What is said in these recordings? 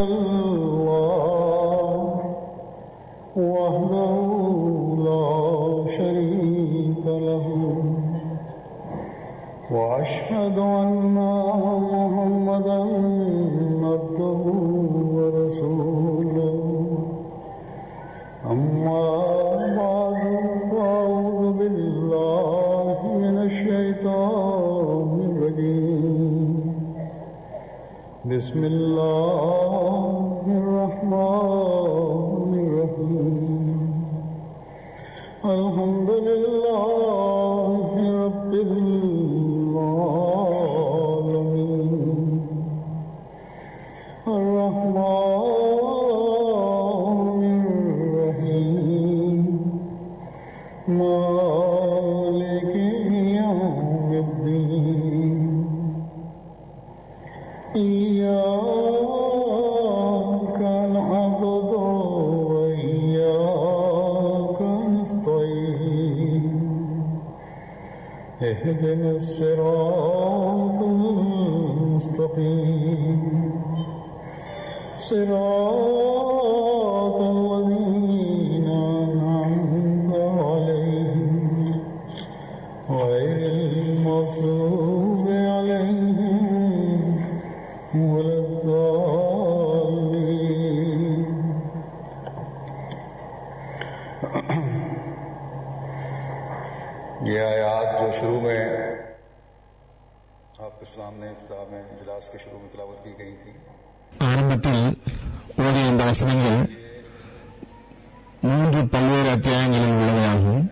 الله وحده لا شريك له وأشهد أن محمدا عبده ورسوله أما بعد فأعوذ بالله من الشيطان الرجيم بسم الله الرحمن الرحيم الحمد لله رب العالمين الرحمن الرحيم مالك يوم الدين إياك نعبد وإياك نستعين اهدنا الصراط المستقيم صراط الذين أنعمت عليهم غير المغضوب عليهم ولا الضالين ये आयात जो शुरू में आपके सामने किताब में इजलास के शुरू में तिलावत की गई थी ஆரம்பத்தில் ஓதிய இந்த வசனங்கள் மூன்று பல்வேறு அத்தியாயங்களில் உள்ளவையாகும்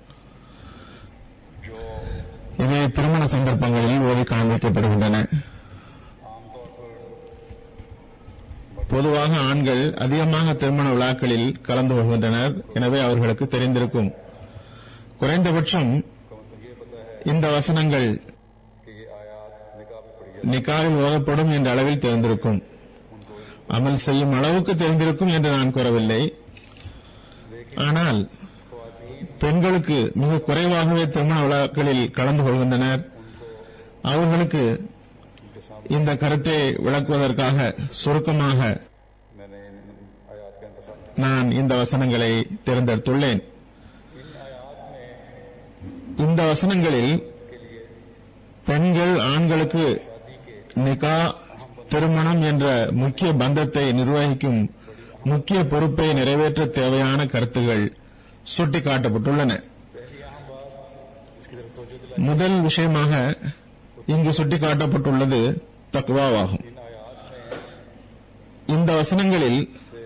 जो இவை திருமண சந்தர்ப்பங்களில் ஓதி காண்பிக்கப்படுகின்றன आमतौर पर பொதுவாக ஆண்கள் அதிகமாக திருமண விழாக்களில் கலந்து கொள்கின்றனர் எனவே அவர்களுக்கு தெரிந்திருக்கும் குறைந்தபட்சம் இந்த வசனங்கள் कि ये आयात निकाह में पड़ी நிக்காவில் ஓதப்படும் என்ற அளவில் தெரிந்திருக்கும் அமல் செய்யும் அளவுக்கு தெரிந்திருக்கும் என்று நான் கூறவில்லை ஆனால் பெண்களுக்கு மிக குறைவாகவே திருமண விழாக்களில் கலந்து கொள்கின்றனர் அவர்களுக்கு இந்த கருத்தை விளக்குவதற்காக சுருக்கமாக मैंने इन आयात का इंतजाम நான் இந்த வசனங்களை தேர்ந்தெடுத்துள்ளேன் இந்த வசனங்களில் பெண்கள் ஆண்களுக்கு நிகா திருமணம் என்ற முக்கிய பந்தத்தை நிர்வகிக்கும் முக்கிய பொறுப்பை நிறைவேற்ற தேவையான கருத்துகள் சுட்டிக்காட்டப்பட்டுள்ளன முதல் விஷயமாக இங்கு சுட்டிக்காட்டப்பட்டுள்ளது தக்வாவாகும் இந்த வசனங்களில்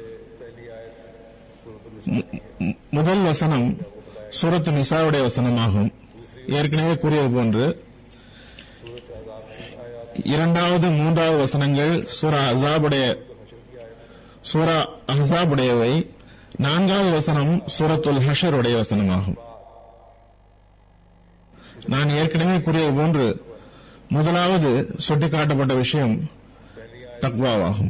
மு- மு- முதல் வசனம் சூரத்து நிசாவுடைய வசனமாகும் ஏற்கனவே கூறியது போன்று இரண்டாவது மூன்றாவது வசனங்கள் சூரா அசாபுடைய சூரா அஹசாபுடையவை நான்காவது வசனம் சூரத்துல் ஹஷருடைய வசனமாகும் நான் ஏற்கனவே கூறியது போன்று முதலாவது சுட்டிக்காட்டப்பட்ட விஷயம் தக்வாவாகும்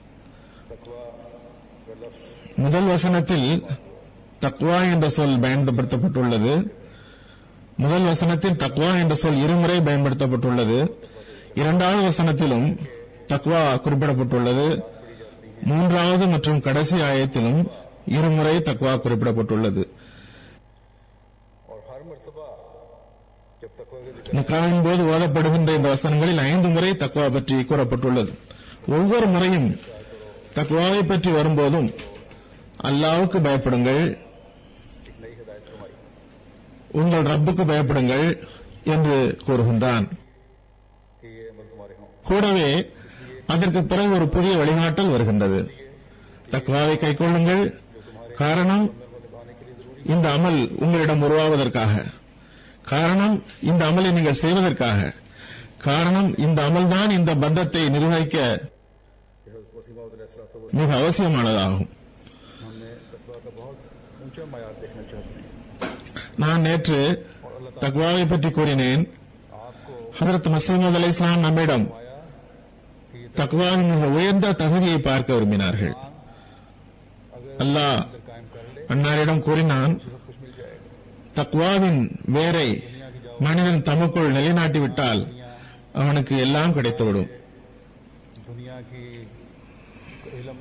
முதல் வசனத்தில் தக்வா என்ற சொல் பயன்படுத்தப்பட்டுள்ளது முதல் வசனத்தில் தக்வா என்ற சொல் இருமுறை பயன்படுத்தப்பட்டுள்ளது இரண்டாவது வசனத்திலும் தக்வா குறிப்பிடப்பட்டுள்ளது மூன்றாவது மற்றும் கடைசி ஆயத்திலும் இருமுறை தக்வா குறிப்பிடப்பட்டுள்ளது और हर मरतबा जब तक के जिक्र நிக்காவின் போது ஓதப்படுகின்ற இந்த வசனங்களில் ஐந்து முறை தக்வா பற்றி கூறப்பட்டுள்ளது ஒவ்வொரு முறையும் தக்வாவை பற்றி வரும்போதும் அல்லாவுக்கு பயப்படுங்கள் एक नई हिदायत फरमाई உங்கள் ரப்புக்கு பயப்படுங்கள் என்று கூறுகின்றான் कि ये अमल तुम्हारे हों கூடவே அதற்கு பிறகு ஒரு புதிய வழிகாட்டல் வருகின்றது தக்வாவை கைக்கொள்ளுங்கள் காரணம் இந்த அமல் உங்களிடம் உருவாவதற்காக காரணம் இந்த அமலை நீங்கள் செய்வதற்காக காரணம் இந்த அமல்தான் இந்த பந்தத்தை நிர்வகிக்க कि हज़रत वसीम तो மிக அவசியமானதாகும் हमने तकवा का बहुत ऊंचा मैार देखना चाहते हैं நான் நேற்று தக்வாவை பற்றி கூறினேன் आपको ஹதரத் மசீமது அலை இஸ்லாம் நம்மிடம் आया कि ये தக்வாவின் மிக உயர்ந்த தகுதியை பார்க்க விரும்பினார்கள் अगर அல்லாஹ் अंदर कायम कर ले அன்னாரிடம் கூறினான் सब कुछ मिल जाएगा தக்வாவின் வேரை மனிதன் தமக்குள் நிலைநாட்டிவிட்டால் அவனுக்கு எல்லாம் கிடைத்துவிடும் दुनिया की इल्म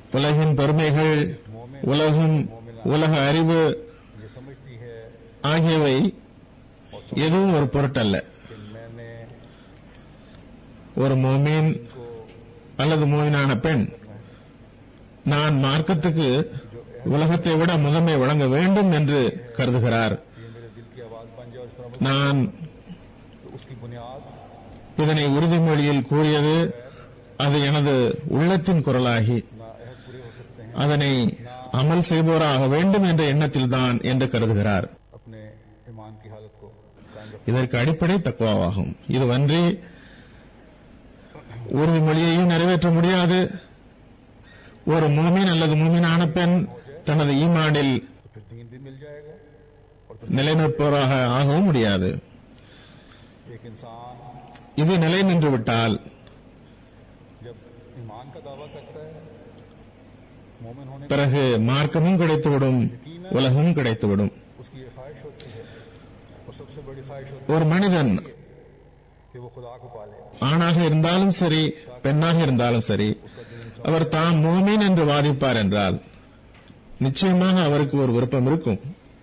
உலகின் பெருமைகள் உலகம் உலக அறிவு ये समझती है ஆகியவை எதுவும் ஒரு பொருட்டல்ல कि मैंने ஒரு மோமீன் அல்லது மோமினான பெண் நான் மார்க்கத்துக்கு உலகத்தை விட முதன்மை வழங்க வேண்டும் என்று கருதுகிறார் ये मेरे दिल की आवाज बन जाए और इस पर अमल நான் तो उसकी बुनियाद இதனை உறுதிமொழியில் கூறியது அது எனது உள்ளத்தின் குரலாகி ना अहद पूरे हो सकते हैं அதனை அமல் செய்பவராக வேண்டும் என்ற எண்ணத்தில்தான் என்று கருதுகிறார் अपने ईमान की हालत को कायम रख இதற்கு அடிப்படை தக்குவாவாகும் இதுவன்றி உறுதிமொழியையும் நிறைவேற்ற முடியாது ஒரு மூமின் அல்லது மூமினான பெண் தனது ஈமானில் तो फिर दीन भी मिल जाएगा और நிலைநிற்பவராக ஆகவும் முடியாது फिर एक इंसान இது நிலை நின்று விட்டால் जब ईमान का दावा करता है मोमिन होने की பிறகு மார்க்கமும் கிடைத்துவிடும் உலகமும் கிடைத்துவிடும் उसकी ये ख्वाहिश होती है और सबसे बड़ी ख्वाहिश होती ஒரு மனிதன் है कि वो खुदा को पाले ஆணாக இருந்தாலும் சரி பெண்ணாக இருந்தாலும் சரி அவர் தாம் மோமீன் என்று வாதிப்பார் என்றால் நிச்சயமாக அவருக்கு ஒரு விருப்பம் இருக்கும்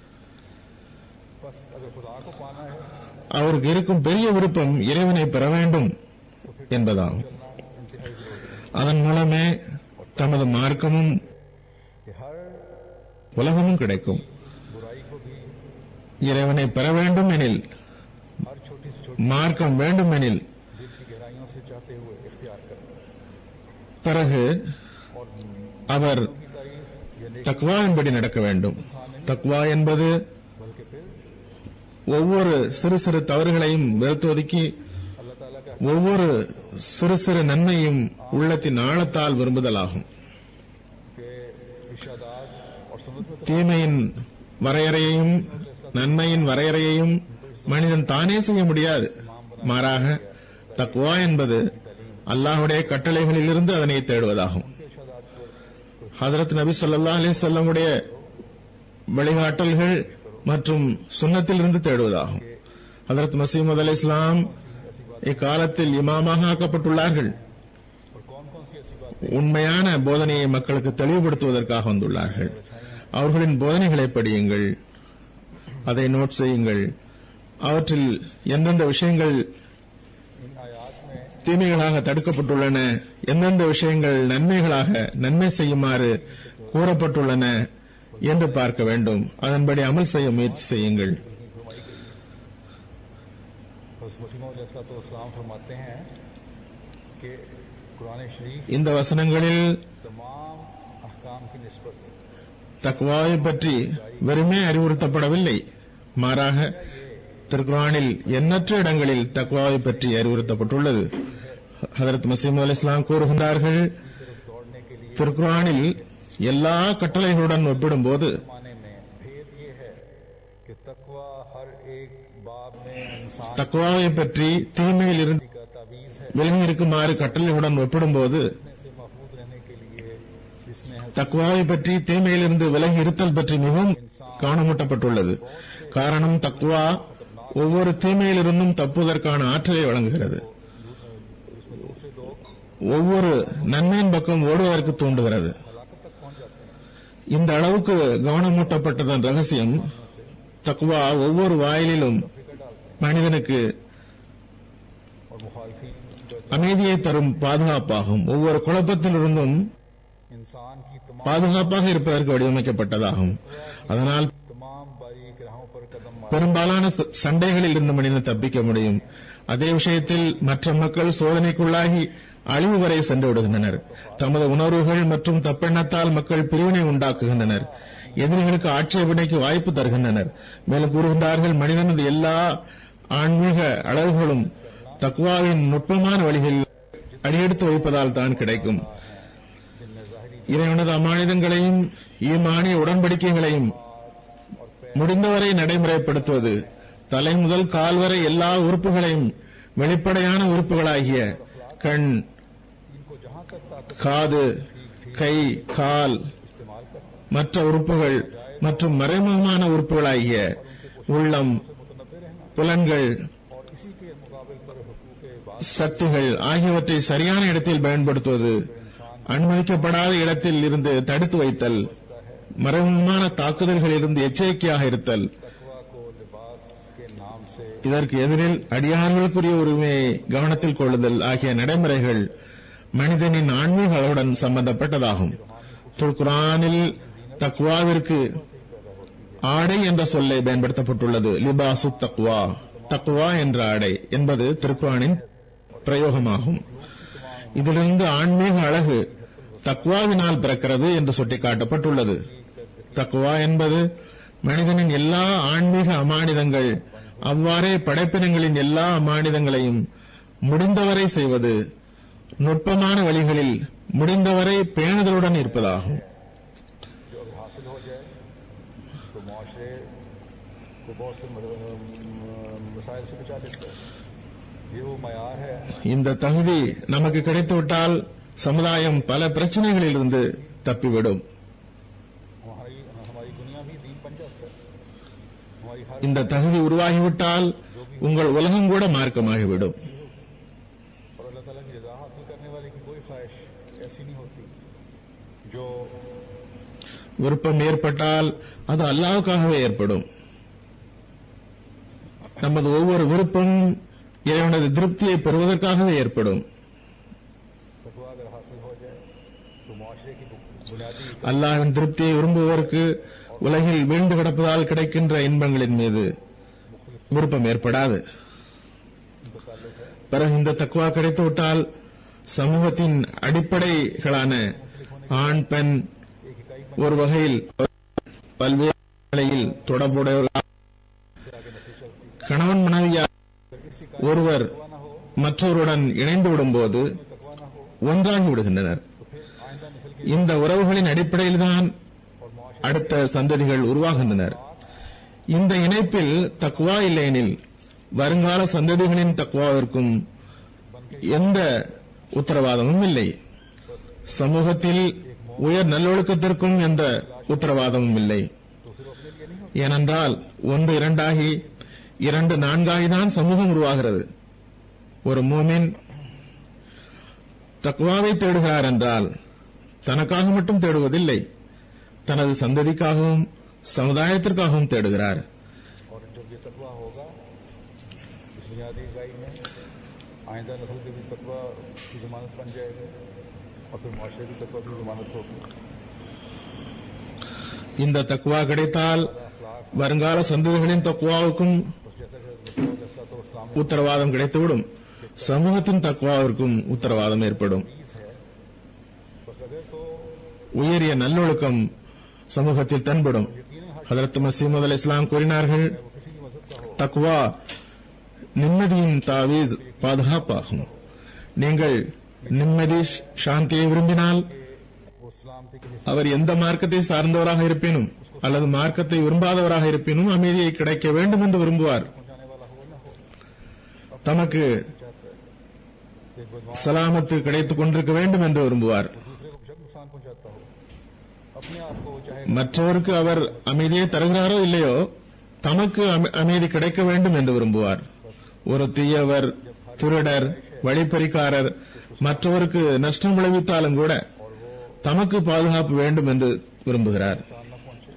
बस अगर खुदा को पाना है அவருக்கு இருக்கும் பெரிய விருப்பம் இறைவனை பெற வேண்டும் என்பதாகும் इंतहाई जरूरी है அதன் மூலமே தமது மார்க்கமும் कि हर உலகமும் கிடைக்கும் बुराई को भी இறைவனை பெற வேண்டும் எனில் हर छोटी से छोटी மார்க்கம் வேண்டும் எனில் दिल की गहराइयों से चाहते हुए इख्तियार करना பிறகு और அவர் की तारीफ ये नेक தக்வாவின்படி நடக்க வேண்டும் தக்வா என்பது बल्कि फिर ஒவ்வொரு சிறு சிறு தவறுகளையும் வெறுத்து ஒதுக்கி अल्लाह ताला का ஒவ்வொரு சிறு சிறு நன்மையும் உள்ளத்தின் ஆழத்தால் விரும்புதலாகும் के इशादात और सुन्नत में तो தீமையின் வரையறையையும் நன்மையின் வரையறையையும் மனிதன் தானே செய்ய முடியாது மாறாக தக்வா என்பது அல்லாஹுடைய கட்டளைகளிலிருந்து அதனை தேடுவதாகும் ஹதரத் நபி ஸல்லல்லாஹு அலைஹி வஸல்லமுடைய வழிகாட்டல்கள் மற்றும் சுன்னத்திலிருந்து தேடுவதாகும் ஹதரத் மசீமது அலை இஸ்லாம் இக்காலத்தில் இமாமாக ஆக்கப்பட்டுள்ளார்கள் और कौन कौन सी ऐसी बात உண்மையான போதனையை மக்களுக்கு தெளிவுபடுத்துவதற்காக வந்துள்ளார்கள் அவர்களின் போதனைகளை படியுங்கள் அதை நோட் செய்யுங்கள் அவற்றில் எந்தெந்த விஷயங்கள் इन आयात में தீமைகளாக தடுக்கப்பட்டுள்ளன எந்தெந்த விஷயங்கள் நன்மைகளாக நன்மை செய்யுமாறு கூறப்பட்டுள்ளன என்று பார்க்க வேண்டும் அதன்படி அமல் செய்ய முயற்சி செய்யுங்கள் तो इस्लाम फरमाते हैं कि कुरान शरीफ இந்த வசனங்களில் तमाम अहकाम की नस्बत தக்வாவை பற்றி வெறுமே அறிவுறுத்தப்படவில்லை மாறாக திருக்குரானில் எண்ணற்ற இடங்களில் தக்வாவை பற்றி அறிவுறுத்தப்பட்டுள்ளது ஹதரத் மசீம் அலி இஸ்லாம் கூறுகின்றார்கள் दौड़ने के लिए திருக்குரானில் எல்லா கட்டளைகளுடன் ஒப்பிடும்போது माने में भेद ये है कि तकवा हर एक बाब में इंसान தக்வாவை பற்றி தீமையில் இருந்து का तावीज है விலகி இருக்குமாறு கட்டளையுடன் ஒப்பிடும்போது से महफूज रहने के लिए इसमें है தக்வாவை பற்றி தீமையிலிருந்து விலகி இருத்தல் பற்றி மிகவும் கவனமூட்டப்பட்டுள்ளது காரணம் தக்வா ஒவ்வொரு தீமையிலிருந்தும் தப்புவதற்கான ஆற்றலை வழங்குகிறது उसमें दूसरे लोग ஒவ்வொரு நன்மையின் பக்கம் ஓடுவதற்கு தூண்டுகிறது हलाकत तक पहुंच जाते हैं இந்த அளவுக்கு கவனமூட்டப்பட்டதன் ரகசியம் தக்வா ஒவ்வொரு வாயிலிலும் மனிதனுக்கு और मुखालफी அமைதியை தரும் பாதுகாப்பாகும் ஒவ்வொரு குழப்பத்திலிருந்தும் इंसान की तमाम பாதுகாப்பாக இருப்பதற்கு வடிவமைக்கப்பட்டதாகும் அதனால் तमाम बारीक राहों पर कदम मार பெரும்பாலான ச- சண்டைகளில் இருந்து மனிதன் தப்பிக்க முடியும் அதே விஷயத்தில் மற்ற மக்கள் சோதனைக்குள்ளாகி அழிவு வரை சென்று விடுகின்றனர் தமது உணர்வுகள் மற்றும் தப்பெண்ணத்தால் மக்கள் பிரிவினை உண்டாக்குகின்றனர் எதிரிகளுக்கு ஆட்சேபனைக்கு வாய்ப்பு தருகின்றனர் மேலும் கூறுகின்றார்கள் மனிதனது எல்லா ஆன்மீக அழகுகளும் தக்வாவின் நுட்பமான வழிகளில் அடியெடுத்து வைப்பதால் தான் கிடைக்கும் இறைவனது அமானிதங்களையும் ஈமானிய உடன்படிக்கைகளையும் முடிந்தவரை நடைமுறைப்படுத்துவது தலை முதல் கால் வரை எல்லா உறுப்புகளையும் வெளிப்படையான உறுப்புகளாகிய கண் காது கை கால் மற்ற உறுப்புகள் மற்றும் மறைமுகமான உறுப்புகளாகிய உள்ளம் புலன்கள் और इसी के मुकाबले पर हकूक बात சக்திகள் ஆகியவற்றை சரியான இடத்தில் பயன்படுத்துவது அனுமதிக்கப்படாத இடத்தில் இருந்து தடுத்து வைத்தல் மறைமுகமான தாக்குதல்களிலிருந்து எச்சரிக்கையாக இருத்தல் तकवा को लिबास के नाम से இதற்கு எதிரில் அடியார்களுக்குரிய உரிமையை கவனத்தில் கொள்ளுதல் ஆகிய நடைமுறைகள் மனிதனின் ஆன்மீக அளவுடன் சம்பந்தப்பட்டதாகும் குரானில் தக்வாவிற்கு ஆடை என்ற சொல்லை பயன்படுத்தப்பட்டுள்ளது லிபாசு தக்வா தக்வா என்ற ஆடை என்பது திருக்குரானின் பிரயோகமாகும் இதிலிருந்து ஆன்மீக அழகு தக்வாவினால் பிறக்கிறது என்று சுட்டிக்காட்டப்பட்டுள்ளது தக்வா என்பது மனிதனின் எல்லா ஆன்மீக அமானிதங்கள் அவ்வாறே படைப்பினங்களின் எல்லா அமானிதங்களையும் முடிந்தவரை செய்வது நுட்பமான வழிகளில் முடிந்தவரை பேணுதலுடன் இருப்பதாகும் जो अगर हासिल हो जाए तो मुआशरे को बहुत से मसाइल से बचा देता है ये वो मैार है இந்த தகுதி நமக்கு கிடைத்துவிட்டால் சமுதாயம் பல பிரச்சனைகளிலிருந்து தப்பிவிடும் हमारी हमारी दुनिया भी दीन बन जाता है हमारी हर இந்த தகுதி உருவாகிவிட்டால் உங்கள் உலகம் கூட மார்க்கமாகிவிடும் और अल्लाह ताला की रजा हासिल करने वाले की कोई ख्वाहिश ऐसी नहीं होती जो விருப்பம் ஏற்பட்டால் அது அல்லாவுக்காகவே ஏற்படும் நமது ஒவ்வொரு விருப்பமும் இறைவனது திருப்தியை பெறுவதற்காகவே ஏற்படும் फतवा अगर हासिल हो जाए तो मुआशरे की बुनियादी அல்லாஹ்வின் திருப்தியை விரும்புவோருக்கு உலகில் வீழ்ந்து கிடப்பதால் கிடைக்கின்ற இன்பங்களின் மீது விருப்பம் ஏற்படாது பிறகு இந்த தக்குவா கிடைத்துவிட்டால் சமூகத்தின் அடிப்படைகளான ஆண் பெண் ஒரு வகையில் பல்வேறு நிலையில் தொடர்புடையவர்களாக கணவன் மனைவியார் ஒருவர் மற்றவருடன் இணைந்து விடும்போது ஒன்றாகி விடுகின்றனர் இந்த உறவுகளின் அடிப்படையில்தான் அடுத்த சந்ததிகள் உருவாகின்றனர் இந்த இணைப்பில் தக்குவா இல்லையெனில் வருங்கால சந்ததிகளின் தக்குவாவிற்கும் எந்த உத்தரவாதமும் இல்லை சமூகத்தில் உயர் நல்லொழுக்கத்திற்கும் எந்த உத்தரவாதமும் இல்லை ஏனென்றால் ஒன்று இரண்டாகி இரண்டு நான்காகிதான் சமூகம் உருவாகிறது ஒரு மூமின் தக்குவாவை தேடுகிறார் என்றால் தனக்காக மட்டும் தேடுவதில்லை தனது சந்ததிக்காகவும் சமுதாயத்திற்காகவும் தேடுகிறார் और जब ये तकवा होगा इस बुनियादी इकाई में आइंदा नस्ल के भी तकवा की जमानत बन जाएगी और फिर मुआशरे की तकवा की जमानत होगी இந்த தக்குவா கிடைத்தால் வருங்கால சந்ததிகளின் தக்குவாவுக்கும் तो इस्लाम உத்தரவாதம் கிடைத்துவிடும் சமூகத்தின் தக்குவாவிற்கும் உத்தரவாதம் ஏற்படும் बस अगर तो உயரிய நல்லொழுக்கம் சமூகத்தில் தென்படும் ஹதரத் மசீமது அலி இஸ்லாம் கூறினார்கள் किसी भी मजहब का हो தக்வா நிம்மதியின் தாவீஸ் பாதுகாப்பாகும் நீங்கள் நிம்மதி சாந்தியை விரும்பினால் वो इस्लाम के किसी அவர் எந்த மார்க்கத்தை சார்ந்தவராக இருப்பினும் அல்லது மார்க்கத்தை விரும்பாதவராக இருப்பினும் அமைதியை கிடைக்க வேண்டும் என்று விரும்புவார் पहुंचाने वाला हो न हो தமக்கு चाहता है एक बदमाश சலாமத்து கிடைத்துக் கொண்டிருக்க வேண்டும் என்று விரும்புவார் दूसरे को बेशक नुकसान पहुंचाता हो अपने आप को वो चाहे மற்றவருக்கு அவர் அமைதியை தருகிறாரோ இல்லையோ தமக்கு அம- அமைதி கிடைக்க வேண்டும் என்று விரும்புவார் ஒரு தீயவர் திருடர் வழிப்பறிக்காரர் மற்றவருக்கு நஷ்டம் விளைவித்தாலும் கூட தமக்கு பாதுகாப்பு வேண்டும் என்று விரும்புகிறார் नुकसान न पहुंचे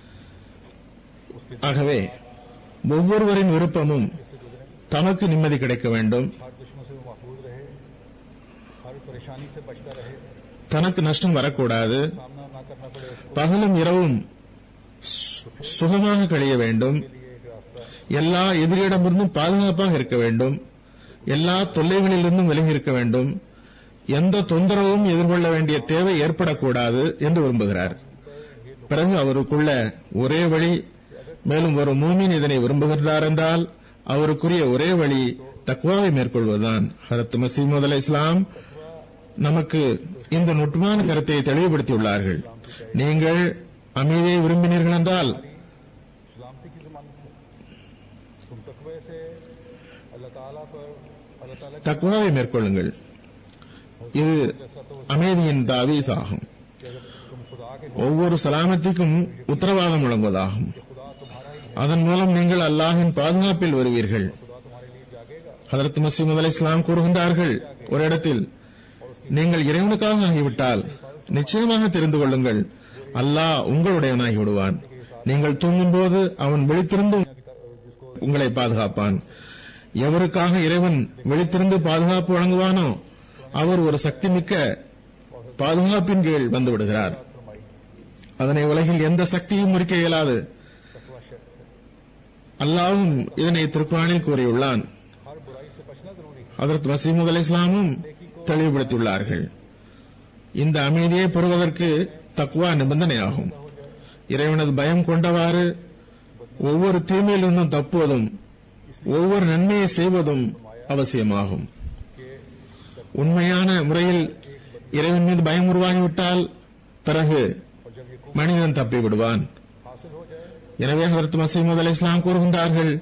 ஆகவே ஒவ்வொருவரின் விருப்பமும் தமக்கு நிம்மதி கிடைக்க வேண்டும் हर दुश्मन से वो महफूज रहे हर परेशानी से बचता रहे தனக்கு நஷ்டம் வரக்கூடாது सामना ना करना पड़े उसको பகலும் இரவும் சு- சுகமாக கழிய வேண்டும் लिए एक रास्ता எல்லா எதிரிடமிருந்தும் பாதுகாப்பாக இருக்க வேண்டும் எல்லா தொல்லைகளிலிருந்தும் விலகி இருக்க வேண்டும் எந்த தொந்தரவும் எதிர்கொள்ள வேண்டிய தேவை ஏற்படக்கூடாது என்று விரும்புகிறார் பிறகு அவருக்குள்ள ஒரே வழி மேலும் ஒரு மூமின் இதனை விரும்புகிறார் என்றால் அவருக்குரிய ஒரே வழி தக்வாவை மேற்கொள்வதுதான் ஹரத் மசீமது அலை இஸ்லாம் நமக்கு இந்த நுட்பமான கருத்தை தெளிவுபடுத்தியுள்ளார்கள் நீங்கள் அமைதியை விரும்பினீர்கள் என்றால் सलामती की जमानत है तुम तकवे से अल्लाह ताला पर अल्लाह ताला की தக்வாவை மேற்கொள்ளுங்கள் இது அமைதியின் தாவீஸ் ஆகும் कि अगर तुम खुदा के ஒவ்வொரு சலாமத்திற்கும் உத்தரவாதம் வழங்குவதாகும் खुदा तुम्हारा ही அதன் மூலம் நீங்கள் அல்லாஹின் பாதுகாப்பில் வருவீர்கள் खुदा तुम्हारे लिए जागेगा ஹதரத் மசீமது அலி இஸ்லாம் கூறுகின்றார்கள் ஒரு இடத்தில் நீங்கள் இறைவனுக்காக ஆகிவிட்டால் நிச்சயமாக தெரிந்து கொள்ளுங்கள் அல்லாஹ் உங்களுடையவனாகி விடுவான் நீங்கள் தூங்கும்போது அவன் விழித்திருந்து உங்களை பாதுகாப்பான் எவருக்காக இறைவன் விழித்திருந்து பாதுகாப்பு வழங்குவானோ அவர் ஒரு சக்திமிக்க பாதுகாப்பின் கீழ் வந்து விடுகிறார் அதனை உலகில் எந்த சக்தியும் முறிக்க இயலாது அல்லாவும் இதனை திருக்குறானில் கூறியுள்ளான் हर बुराई से बचना जरूरी है அதற்கு மசீமுத் அலி இஸ்லாமும் தெளிவுபடுத்தியுள்ளார்கள் இந்த அமைதியை பெறுவதற்கு தக்குவா நிபந்தனையாகும் இறைவனது பயம் கொண்டவாறு ஒவ்வொரு தீமையிலிருந்தும் தப்புவதும் ஒவ்வொரு நன்மையை செய்வதும் அவசியமாகும் உண்மையான முறையில் இறைவன் மீது பயம் உருவாகிவிட்டால் பிறகு மனிதன் தப்பி விடுவான் हासिल हो जाए எனவே ஹதரத் மசீமது அலி இஸ்லாம் கூறுகின்றார்கள்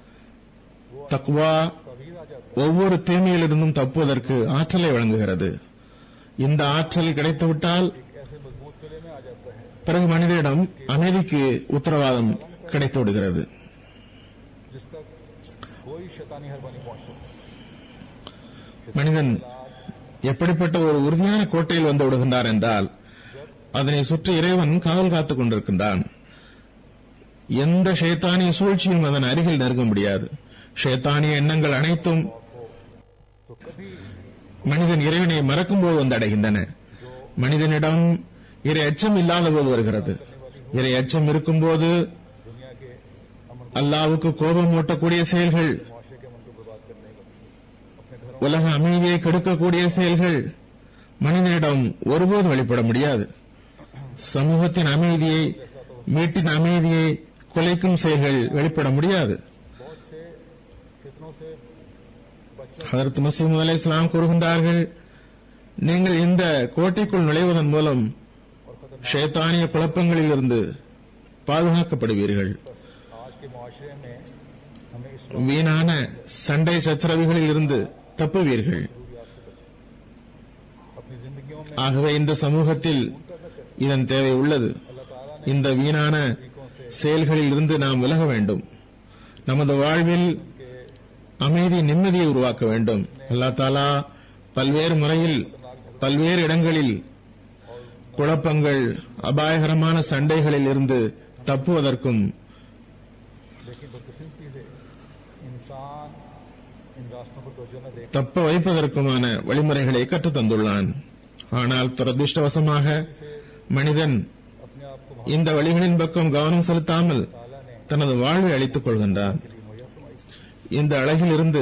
தக்வா तभी आ जाता ஒவ்வொரு தீமையிலிருந்தும் தப்புவதற்கு ஆற்றலை வழங்குகிறது இந்த ஆற்றல் கிடைத்துவிட்டால் है ऐसे मजबूत किले में आ जाता है பிறகு மனிதனிடம் அமைதிக்கு உத்தரவாதம் கிடைத்து விடுகிறது जिस तक कोई शैतानी हरबानी पहुंच सकती மனிதன் எப்படிப்பட்ட ஒரு உறுதியான கோட்டையில் வந்து விடுகின்றார் என்றால் அதனை சுற்றி இறைவன் காவல் காத்துக் கொண்டிருக்கின்றான் எந்த ஷைத்தானிய சூழ்ச்சியும் அதன் அருகில் நெருங்க முடியாது ஷைத்தானிய எண்ணங்கள் அனைத்தும் तो कभी மனிதன் இறைவனை மறக்கும்போது வந்து அடைகின்றன மனிதனிடம் இறை அச்சம் இல்லாத போது வருகிறது இறை அச்சம் இருக்கும்போது दुनिया के अमन அல்லாவுக்கு கோபம் ஊட்டக்கூடிய செயல்கள் मुआशरे के अमन को बर्बाद करने का अपने घरों உலக அமைதியை கெடுக்கக்கூடிய செயல்கள் மனிதனிடம் ஒருபோதும் வெளிப்பட முடியாது சமூகத்தின் அமைதியை வீட்டின் அமைதியை குலைக்கும் செயல்கள் வெளிப்பட முடியாது बहुत से फितनों से बचने ஹதரத் மசீம் அலை இஸ்லாம் கூறுகின்றார்கள் நீங்கள் இந்த கோட்டைக்குள் நுழைவதன் மூலம் ஷேத்தானிய குழப்பங்களிலிருந்து பாதுகாக்கப்படுவீர்கள் बस आज के मुआशरे में हमें इस வீணான சண்டை சச்சரவுகளில் இருந்து தப்புவீர்கள் जरूरियात से बचना अपनी जिंदगियों में ஆகவே இந்த சமூகத்தில் இதன் தேவை உள்ளது अल्लाह ताला ने இந்த வீணான செயல்களில் இருந்து நாம் விலக வேண்டும் நமது வாழ்வில் அமைதி நிம்மதியை உருவாக்க வேண்டும் அல்லா தாலா பல்வேறு முறையில் பல்வேறு இடங்களில் குழப்பங்கள் அபாயகரமான சண்டைகளில் இருந்து தப்புவதற்கும் लेकिन बदकिस्मती से इंसान इन रास्तों पर तवज्जो न देख தப்ப வைப்பதற்குமான வழிமுறைகளை கற்றுத் தந்துள்ளான் ஆனால் துரதிருஷ்டவசமாக மனிதன் अपने आप को இந்த வழிகளின் பக்கம் கவனம் செலுத்தாமல் ताला ने தனது வாழ்வை அளித்துக் கொள்கின்றான் लिए मुहैया फरमाई இந்த அழகிலிருந்து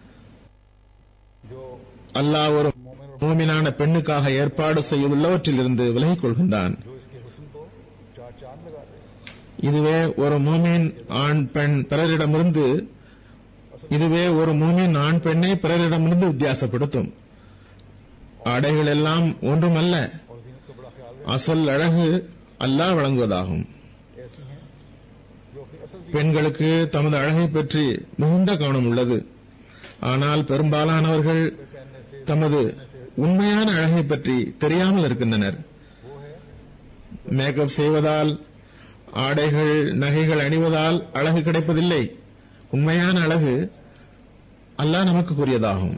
जो அல்லாஹ் ஒரு மூமினான பெண்ணுக்காக ஏற்பாடு செய்துள்ளவற்றிலிருந்து விலகிக் கொள்கின்றான் जो इसके हुस्न को चार चांद लगा दे இதுவே ஒரு மூமின் ஆண் பெண் பிறரிடமிருந்து இதுவே ஒரு மூமின் ஆண் பெண்ணை பிறரிடமிருந்து வித்தியாசப்படுத்தும் ஆடைகள் எல்லாம் ஒன்றுமல்ல और जीनत का बड़ा ख्याल அசல் அழகு அல்லாஹ் வழங்குவதாகும் ऐसी हैं जो अपनी असल பெண்களுக்கு தமது அழகை பற்றி மிகுந்த கவனம் உள்ளது ஆனால் பெரும்பாலானவர்கள் தமது உண்மையான அழகை பற்றி தெரியாமல் இருக்கின்றனர் மேக்கப் செய்வதால் ஆடைகள் நகைகள் அணிவதால் அழகு கிடைப்பதில்லை உண்மையான அழகு அல்லாஹ் நமக்கு கூறியதாகும்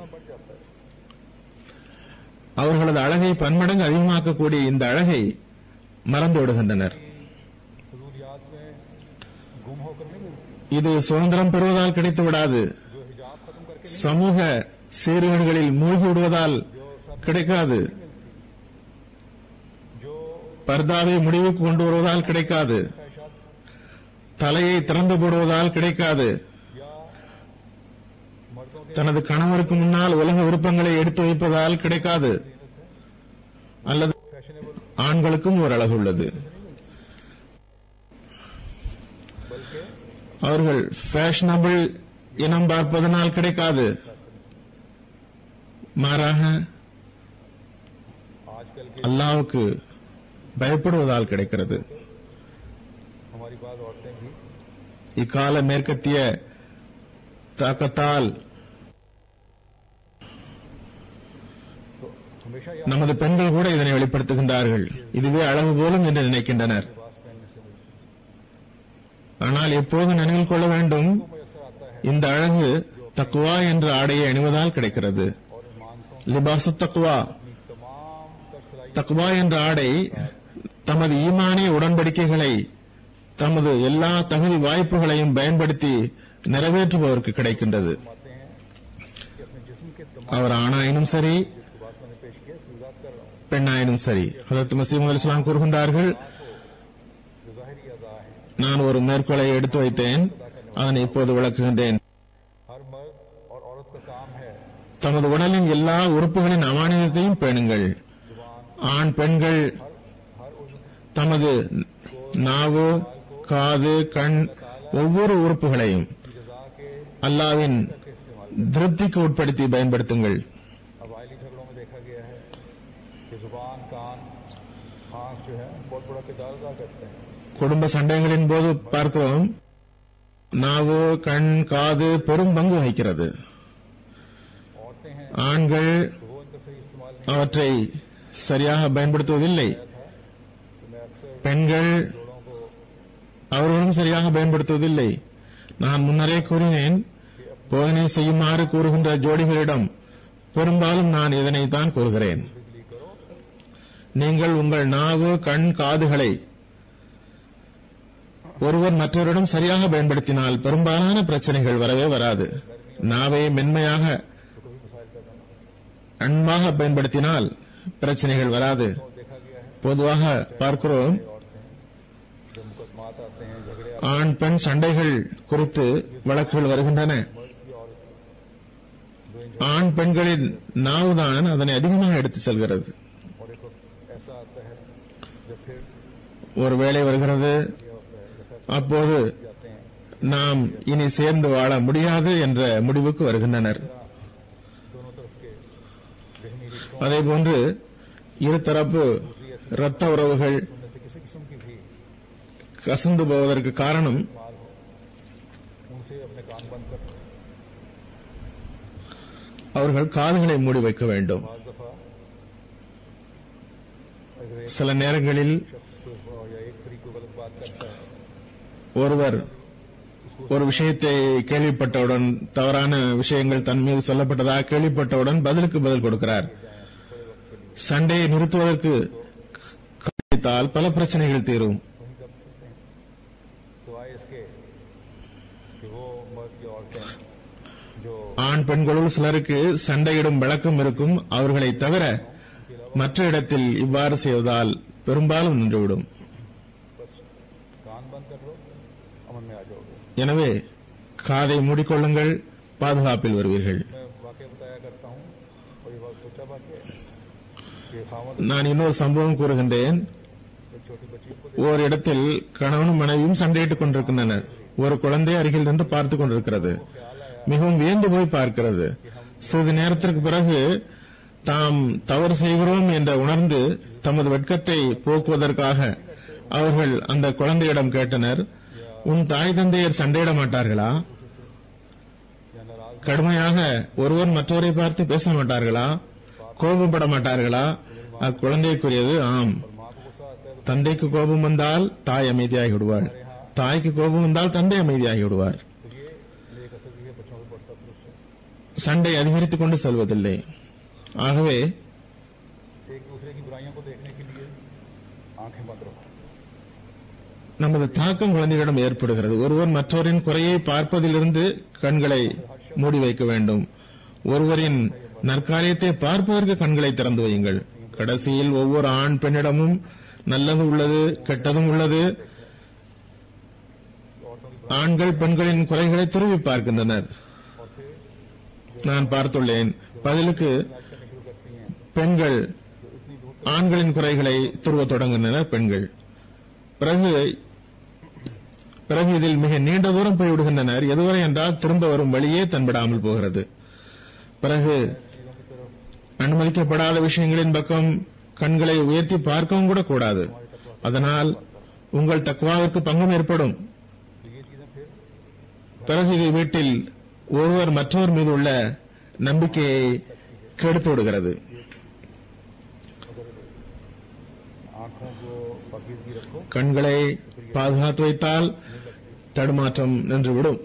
அவர்களது அழகை பன்மடங்கு அதிகமாக்கக்கூடிய இந்த அழகை மறந்து விடுகின்றனர் फजूलियात में गुम होकर नहीं मिलती இது சுதந்திரம் பெறுவதால் கிடைத்து விடாது जो हिजाब खत्म करके சமூக சீர்கேடுகளில் மூழ்கி விடுவதால் கிடைக்காது जो பர்தாவை முடிவுக்கு கொண்டு வருவதால் கிடைக்காது ख्वाहिशात தலையை திறந்து போடுவதால் கிடைக்காது या मर्दों के தனது கணவருக்கு முன்னால் உலக விருப்பங்களை எடுத்து வைப்பதால் கிடைக்காது அல்லது फैशनेबल ஆண்களுக்கும் ஒரு அழகு உள்ளது बल्कि அவர்கள் ஃபேஷனபிள் இனம் பார்ப்பதனால் கிடைக்காது மாறாக आजकल के அல்லாவுக்கு பயப்படுவதால் கிடைக்கிறது हमारी बात औरतें भी இக்கால மேற்கத்திய தாக்கத்தால் तो हमेशा यह நமது பெண்கள் கூட இதனை வெளிப்படுத்துகின்றார்கள் இதுவே அழகு போலும் என்று நினைக்கின்றனர் लिबास पहनने से मुझे ஆனால் எப்போதும் நினைவில் கொள்ள வேண்டும் मैसर आता है இந்த அழகு தக்குவா என்ற ஆடையை அணிவதால் கிடைக்கிறது और ईमान को லிபாசு தக்குவா தக்வா என்ற ஆடை தமது ஈமானிய உடன்படிக்கைகளை தமது எல்லா தகுதி வாய்ப்புகளையும் பயன்படுத்தி நிறைவேற்றுபவருக்கு கிடைக்கின்றது फरमाते हैं कि अपने जिस्म के तमाम அவர் ஆணாயினும் சரி जिसको बात मैंने पेश किया इसकी वजाहत कर रहा हूँ பெண்ணாயினும் சரி ஹதரத் மசீம் அலி இஸ்லாம் கூறுகின்றார்கள் जो ज़ाहिरी अदा है நான் ஒரு மேற்கோளை எடுத்து வைத்தேன் அதனை இப்போது விளக்குகின்றேன் हर मर्द और औरत का काम है தமது உடலின் எல்லா உறுப்புகளின் அமானியத்தையும் பேணுங்கள் ஆண் பெண்கள் हर उस தமது நாவு காது கண் ஒவ்வொரு உறுப்புகளையும் जजा के அல்லாவின் के इस्तेमाल திருப்திக்கு உட்படுத்தி பயன்படுத்துங்கள் अब आयली झगड़ों में देखा गया है कि जुबान कान आंख जो है बहुत बड़ा किरदार अदा करते हैं குடும்ப சண்டைகளின் போது பார்க்கிறோம் நாவு கண் காது பெரும் பங்கு வகிக்கிறது औरतें हैं ஆண்கள் तो वो इनका सही इस्तेमाल नहीं அவற்றை சரியாக பயன்படுத்துவதில்லை था तो मैं अक्सर பெண்கள் जोड़ों को அவர்களும் சரியாக பயன்படுத்துவதில்லை நான் முன்னரே கூறினேன் போதனை செய்யுமாறு கூறுகின்ற ஜோடிகளிடம் பெரும்பாலும் நான் இதனைத்தான் கூறுகிறேன் बिजली करो நீங்கள் உங்கள் நாவு கண் காதுகளை ஒருவர் மற்றவரிடம் சரியாக பயன்படுத்தினால் பெரும்பாலான பிரச்சனைகள் வரவே வராது நாவை மென்மையாக तो कभी मसाइल पैदा ना हो। அன்பாக பயன்படுத்தினால் பிரச்சனைகள் வராது और देखा गया है பொதுவாக பார்க்கிறோம் औरतें जो मुकदमात आते हैं झगड़े आते ஆண் பெண் சண்டைகள் குறித்து வழக்குகள் வருகின்றன हैं मर्द की औरत की। दो इंजन ஆண் பெண்களின் நாவுதான் அதனை அதிகமாக எடுத்துச் செல்கிறது और एक वक्त ऐसा आता है जब फिर ஒரு வேளை வருகிறது ये होता है जैसा அப்போது जाते हैं நாம் இனி சேர்ந்து வாழ முடியாது என்ற முடிவுக்கு வருகின்றனர் दोनों तरफ के जहनी रिश्तों அதேபோன்று இருதரப்பு இரத்த உறவுகள் में से किसी किस्म की भी கசந்து போவதற்கு காரணம் माल हो उनसे अपने कान बंद कर அவர்கள் காதுகளை மூடி வைக்க வேண்டும் बाज दफा अगर एक சில நேரங்களில் शख्स को या एक फरीक को गलत बात करता है ஒருவர் ஒரு விஷயத்தை கேள்விப்பட்டவுடன் தவறான விஷயங்கள் தன் மீது சொல்லப்பட்டதாக கேள்விப்பட்டவுடன் பதிலுக்கு பதில் கொடுக்கிறார் சண்டையை நிறுத்துவதற்கு கண்டித்தால் பல பிரச்சனைகள் தீரும் वहीं कर सकते हैं तो आए इसके कि वो मर्द की औरतें जो ஆண் பெண்களுள் சிலருக்கு சண்டையிடும் வழக்கம் இருக்கும் அவர்களை தவிர மற்ற இடத்தில் இவ்வாறு செய்வதால் பெரும்பாலும் நின்றுவிடும் बस कान बंद कर लो अमन में आ जाओगे எனவே காதை மூடிக்கொள்ளுங்கள் பாதுகாப்பில் வருவீர்கள் मैं वाक्य बताया करता हूँ और ये बहुत सोचा वाक्य है कि खामद நான் இன்னொரு சம்பவம் கூறுகின்றேன் एक छोटी बच्ची को ஓர் இடத்தில் கணவனும் மனைவியும் சண்டையிட்டுக் கொண்டிருக்கின்றனர் ஒரு குழந்தை அருகில் நின்று பார்த்துக் கொண்டிருக்கிறது மிகவும் வியந்து போய் பார்க்கிறது சிறிது நேரத்திற்கு பிறகு தாம் தவறு செய்கிறோம் என்ற உணர்ந்து தமது வெட்கத்தை போக்குவதற்காக அவர்கள் அந்த குழந்தையிடம் கேட்டனர் உன் தாய் தந்தையர் சண்டையிட மாட்டார்களா या नाराज கடுமையாக ஒருவர் மற்றவரை பார்த்து பேச மாட்டார்களா கோபப்பட மாட்டார்களா அக்குழந்தை கூறியது ஆம் माँ को गुस्सा आता है தந்தைக்கு கோபம் வந்தால் தாய் அமைதியாகி விடுவாள் தாய்க்கு கோபம் வந்தால் தந்தை அமைதியாகி விடுவார் तो ये एक असर भी है बच्चों को बढ़ता फिर उससे சண்டை அதிகரித்துக் கொண்டு செல்வதில்லை ஆகவே एक दूसरे की बुराइयों को देखने के लिए आंखें बंद रखो நமது தாக்கம் குழந்தைகளிடம் ஏற்படுகிறது ஒருவர் மற்றவரின் குறையை பார்ப்பதிலிருந்து கண்களை மூடி வைக்க வேண்டும் ஒருவரின் நற்காரியத்தை பார்ப்பதற்கு கண்களை திறந்து வையுங்கள் கடைசியில் ஒவ்வொரு ஆண் பெண்ணிடமும் நல்லது உள்ளது கெட்டதும் உள்ளது ஆண்கள் பெண்களின் குறைகளை திரும்பி பார்க்கின்றனர் நான் பார்த்துள்ளேன் பதிலுக்கு करने शुरू करती हैं பெண்கள் ஆண்களின் குறைகளை துருவத் தொடங்குகின்றனர் பெண்கள் பிறகு பிறகு இதில் மிக நீண்ட தூரம் போய் விடுகின்றனர் எதுவரை என்றால் திரும்ப வரும் வழியே தென்படாமல் போகிறது பிறகு அனுமதிக்கப்படாத விஷயங்களின் பக்கம் கண்களை உயர்த்தி பார்க்கவும் கூட கூடாது அதனால் உங்கள் தக்குவாவிற்கு பங்கும் ஏற்படும் तो ये चीजें फिर பிறகு இது வீட்டில் ஒருவர் மற்றவர் மீது உள்ள நம்பிக்கையை கெடுத்து விடுகிறது आंखों को पकीदगी रखो கண்களை பாதுகாத்து வைத்தால் தடுமாற்றம் நின்றுவிடும்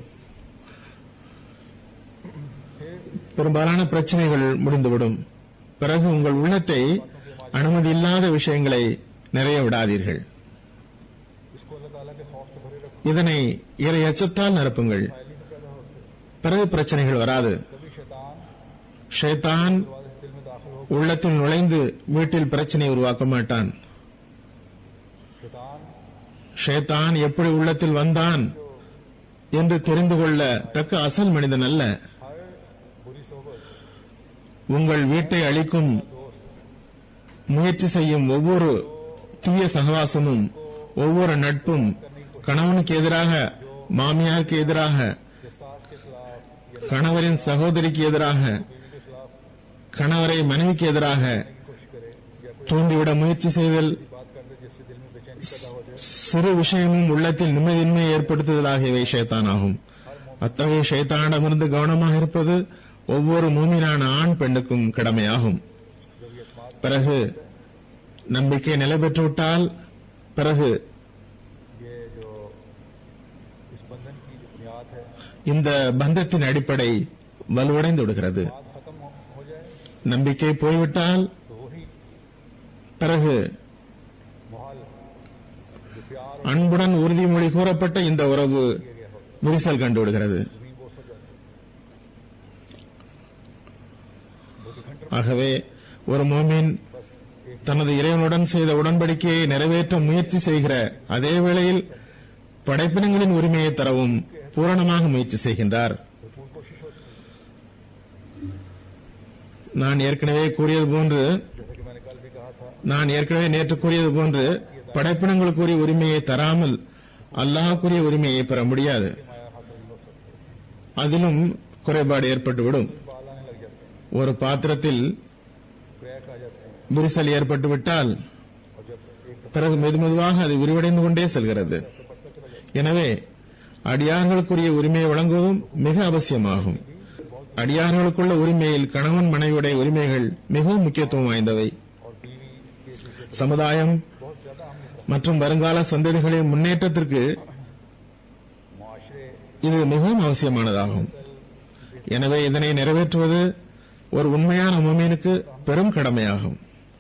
பெரும்பாலான பிரச்சனைகள் முடிந்துவிடும் பிறகு உங்கள் உள்ளத்தை அனுமதி இல்லாத விஷயங்களை நிறைய விடாதீர்கள் इसको अल्लाह ताला के खौफ से भरे रखो இதனை இறை எச்சத்தால் நிரப்புங்கள் फैली में पैदा होते हैं। பிறகு பிரச்சனைகள் வராது कभी शैतान ஷைத்தான் दरवाजे से दिल में दाखिल हो உள்ளத்தில் நுழைந்து வீட்டில் பிரச்சனையை உருவாக்க மாட்டான் शैतान ஷைத்தான் எப்படி உள்ளத்தில் வந்தான் என்று தெரிந்து கொள்ள தக்க அசல் மனிதன் அல்ல हर बुरी सोबत உங்கள் வீட்டை அளிக்கும் दोस्त முயற்சி செய்யும் ஒவ்வொரு தீய சகவாசமும் ஒவ்வொரு நட்பும் கணவனுக்கு எதிராக மாமியாருக்கு எதிராக या सास के खिलाफ या கணவரின் சகோதரிக்கு எதிராக बीवी के खिलाफ கணவரை மனைவிக்கு எதிராக की कोशिश करे या कोई தூண்டிவிட முயற்சி செய்தல் ऐसी बात कर दे जिससे दिल में बेचैनी पैदा हो जाए சிறு விஷயமும் உள்ளத்தில் நிம்மதியின்மையை ஏற்படுத்துதல் ஆகியவை ஷைத்தானாகும் அத்தகைய ஷைத்தானிடமிருந்து கவனமாக இருப்பது ஒவ்வொரு மூமினான ஆண் பெண்ணுக்கும் கடமையாகும் जब ये अतमाद பிறகு நம்பிக்கை நிலை பெற்றுவிட்டால் பிறகு ये जो इस बंधन की जो बुनियाद है இந்த பந்தத்தின் அடிப்படை வலுவடைந்து விடுகிறது बात खत्म हो, हो जाए நம்பிக்கை போய்விட்டால் तो वही பிறகு माहौल जो प्यार और அன்புடன் உறுதிமொழி கூறப்பட்ட இந்த உறவு किया गया हो விரிசல் கண்டு விடுகிறது जमीन बोस हो जाती है बहुत घंटे ஆகவே ஒரு மோமின் बस एक தனது இறைவனுடன் செய்த உடன்படிக்கையை நிறைவேற்ற முயற்சி செய்கிற அதே வேளையில் படைப்பினங்களின் உரிமையை தரவும் பூரணமாக முயற்சி செய்கின்றார் भरपूर कोशिश होती है நான் ஏற்கனவே கூறியது போன்று जैसा कि मैंने कल भी कहा था நான் ஏற்கனவே நேற்று கூறியது போன்று படைப்பினங்களுக்குரிய உரிமையை தராமல் அல்லாஹ்க்குரிய உரிமையை பெற முடியாது कि माया हाथ नहीं हो सकते அதிலும் குறைபாடு ஏற்பட்டுவிடும் बाल आने लग जाते हैं ஒரு பாத்திரத்தில் क्रैक आ जाते हैं விரிசல் ஏற்பட்டுவிட்டால் और जब एक பிறகு மெதுமெதுவாக அது விரிவடைந்து கொண்டே செல்கிறது दफा पड़ता चला जाता எனவே அடியார்களுக்குரிய உரிமையை வழங்குவதும் மிக அவசியமாகும் அடியார்களுக்குள்ள உரிமையில் கணவன் மனைவியுடைய உரிமைகள் மிகவும் முக்கியத்துவம் வாய்ந்தவை है और बीवी के जो சமுதாயம் बहुत ज्यादा अहमियत மற்றும் வருங்கால சந்ததிகளின் முன்னேற்றத்திற்கு मुआशरे இது மிகவும் அவசியமானதாகும் எனவே இதனை நிறைவேற்றுவது ஒரு உண்மையான முமீனுக்கு பெரும் கடமையாகும்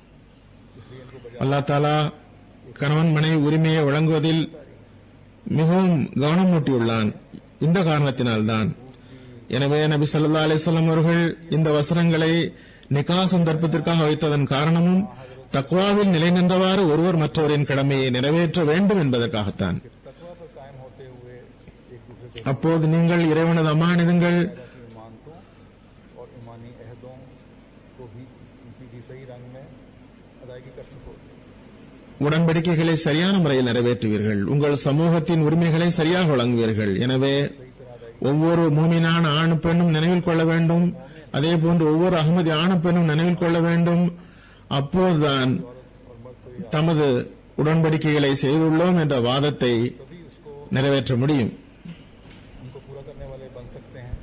அல்லா தாலா கணவன் மனைவி உரிமையை வழங்குவதில் மிகவும் கவனம் ஊட்டியுள்ளான் இந்த காரணத்தினால்தான் எனவே நபி ஸல்லல்லாஹு அலைஹி வஸல்லம் அவர்கள் இந்த வசனங்களை நிகா சந்தர்ப்பத்திற்காக வைத்ததன் காரணமும் தக்வாவில் நிலை நின்றவாறு ஒருவர் மற்றவரின் கடமையை நிறைவேற்ற வேண்டும் என்பதற்காகத்தான் तकवा पर कायम होते हुए एक दूसरे को அப்போது நீங்கள் இறைவனது அமானிதங்கள் की इमानतों और ईमानी अहदों को भी उनकी भी सही रंग में अदायगी कर सको உடன்படிக்கைகளை சரியான முறையில் நிறைவேற்றுவீர்கள் உங்கள் சமூகத்தின் உரிமைகளை சரியாக வழங்குவீர்கள் எனவே ஒவ்வொரு மூமினான ஆண் பெண்ணும் நினைவில் கொள்ள வேண்டும் அதே போன்று ஒவ்வொரு அகமதி ஆண் பெண்ணும் நினைவில் கொள்ள வேண்டும் அப்போதுதான் தமது உடன்படிக்கைகளை செய்துள்ளோம் என்ற வாதத்தை तभी उसको நிறைவேற்ற முடியும் उनको पूरा करने वाले बन सकते हैं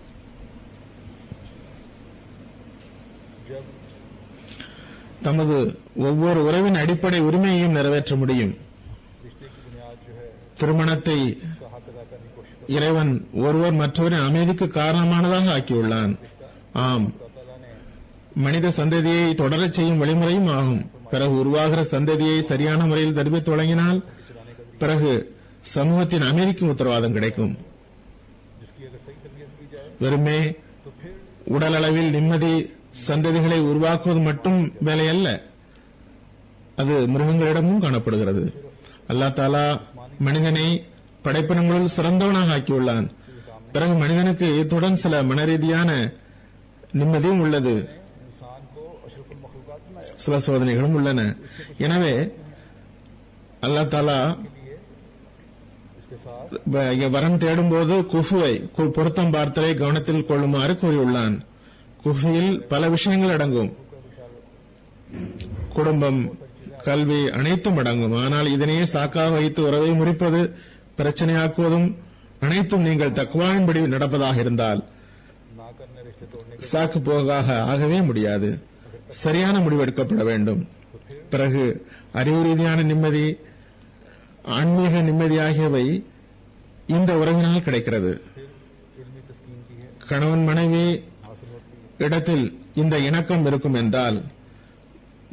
जब தமது ஒவ்வொரு உறவின் அடிப்படை உரிமையையும் நிறைவேற்ற முடியும் रिश्ते की बुनियाद जो है திருமணத்தை उसका हक अदा करने की कोशिश இறைவன் ஒருவர் மற்றவரின் அமைதிக்கு காரணமானதாக ஆக்கியுள்ளான் ஆம் करता ताला ने மனித சந்ததியை தொடரச் செய்யும் வழிமுறையும் ஆகும் பிறகு உருவாகிற சந்ததியை சரியான முறையில் தர்பித்து வழங்கினால் பிறகு சமூகத்தின் அமைதிக்கும் உத்தரவாதம் கிடைக்கும் जिसकी अगर सही तरबियत की जाए வெறுமே तो फिर உடல் அளவில் நிம்மதி சந்ததிகளை உருவாக்குவது மட்டும் வேலையல்ல அது மிருகங்களிடமும் காணப்படுகிறது அல்லா தாலா மனிதனை படைப்பினங்களுள் சிறந்தவனாக ஆக்கியுள்ளான் பிறகு மனிதனுக்கு இத்துடன் சில மனரீதியான நிம்மதியும் உள்ளது इंसान को अशरफुल मखलूकात बनाया சில சோதனைகளும் உள்ளன எனவே அல்லா தாலா इसके साथ வ- இங்க வரன் தேடும்போது குஃபுவை கு- பொருத்தம் பார்த்தலை கவனத்தில் கொள்ளுமாறு கூறியுள்ளான் குஃபியில் பல விஷயங்கள் அடங்கும் குடும்பம் கல்வி அனைத்தும் அடங்கும் ஆனால் இதனையே சாக்காக வைத்து உறவை முறிப்பது பிரச்சனையாக்குவதும் அனைத்தும் நீங்கள் தக்குவாயின்படி நடப்பதாக இருந்தால் ना करने रिश्ते तोड़ने के சாக்கு போகாக ஆகவே முடியாது சரியான முடிவெடுக்கப்பட வேண்டும் பிறகு அறிவு ரீதியான நிம்மதி ஆன்மீக நிம்மதி ஆகியவை இந்த உறவினால் கிடைக்கிறது इल्मी तस्कीन की है கணவன் மனைவி हासिल होती है இடத்தில் இந்த இணக்கம் இருக்கும் என்றால்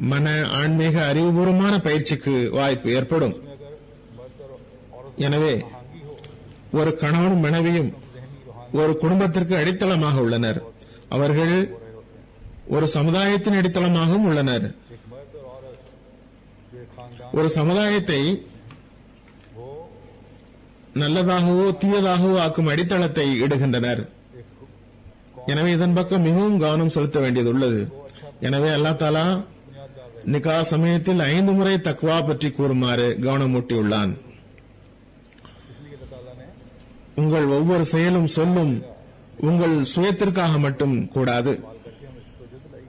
மன ஆன்மீக அறிவுபூர்வமான பயிற்சிக்கு வாய்ப்பு ஏற்படும் में अगर मर्द और औरत எனவே भांगी हो ஒரு கணவனும் மனைவியும் जहनी रूहानी ஒரு குடும்பத்திற்கு அடித்தளமாக உள்ளனர் அவர்கள் हो रहे होते हैं ஒரு சமுதாயத்தின் அடித்தளமாகவும் உள்ளனர் एक मर्द और औरत जो एक खानदान ஒரு சமுதாயத்தை वो நல்லதாகவோ தீயதாகவோ ஆக்கும் அடித்தளத்தை இடுகின்றனர் एक எனவே இதன் பக்கம் மிகவும் கவனம் செலுத்த வேண்டியதுள்ளது எனவே அல்லா தாலா बुनियाददार रहे நிகா சமயத்தில் ஐந்து முறை தக்வா பற்றி கூறுமாறு கவனமூட்டியுள்ளான் इसलिए अल्लाह ताला ने உங்கள் ஒவ்வொரு செயலும் சொல்லும் உங்கள் சுயத்திற்காக மட்டும் கூடாது माल करके हमें इसको जो दिलाई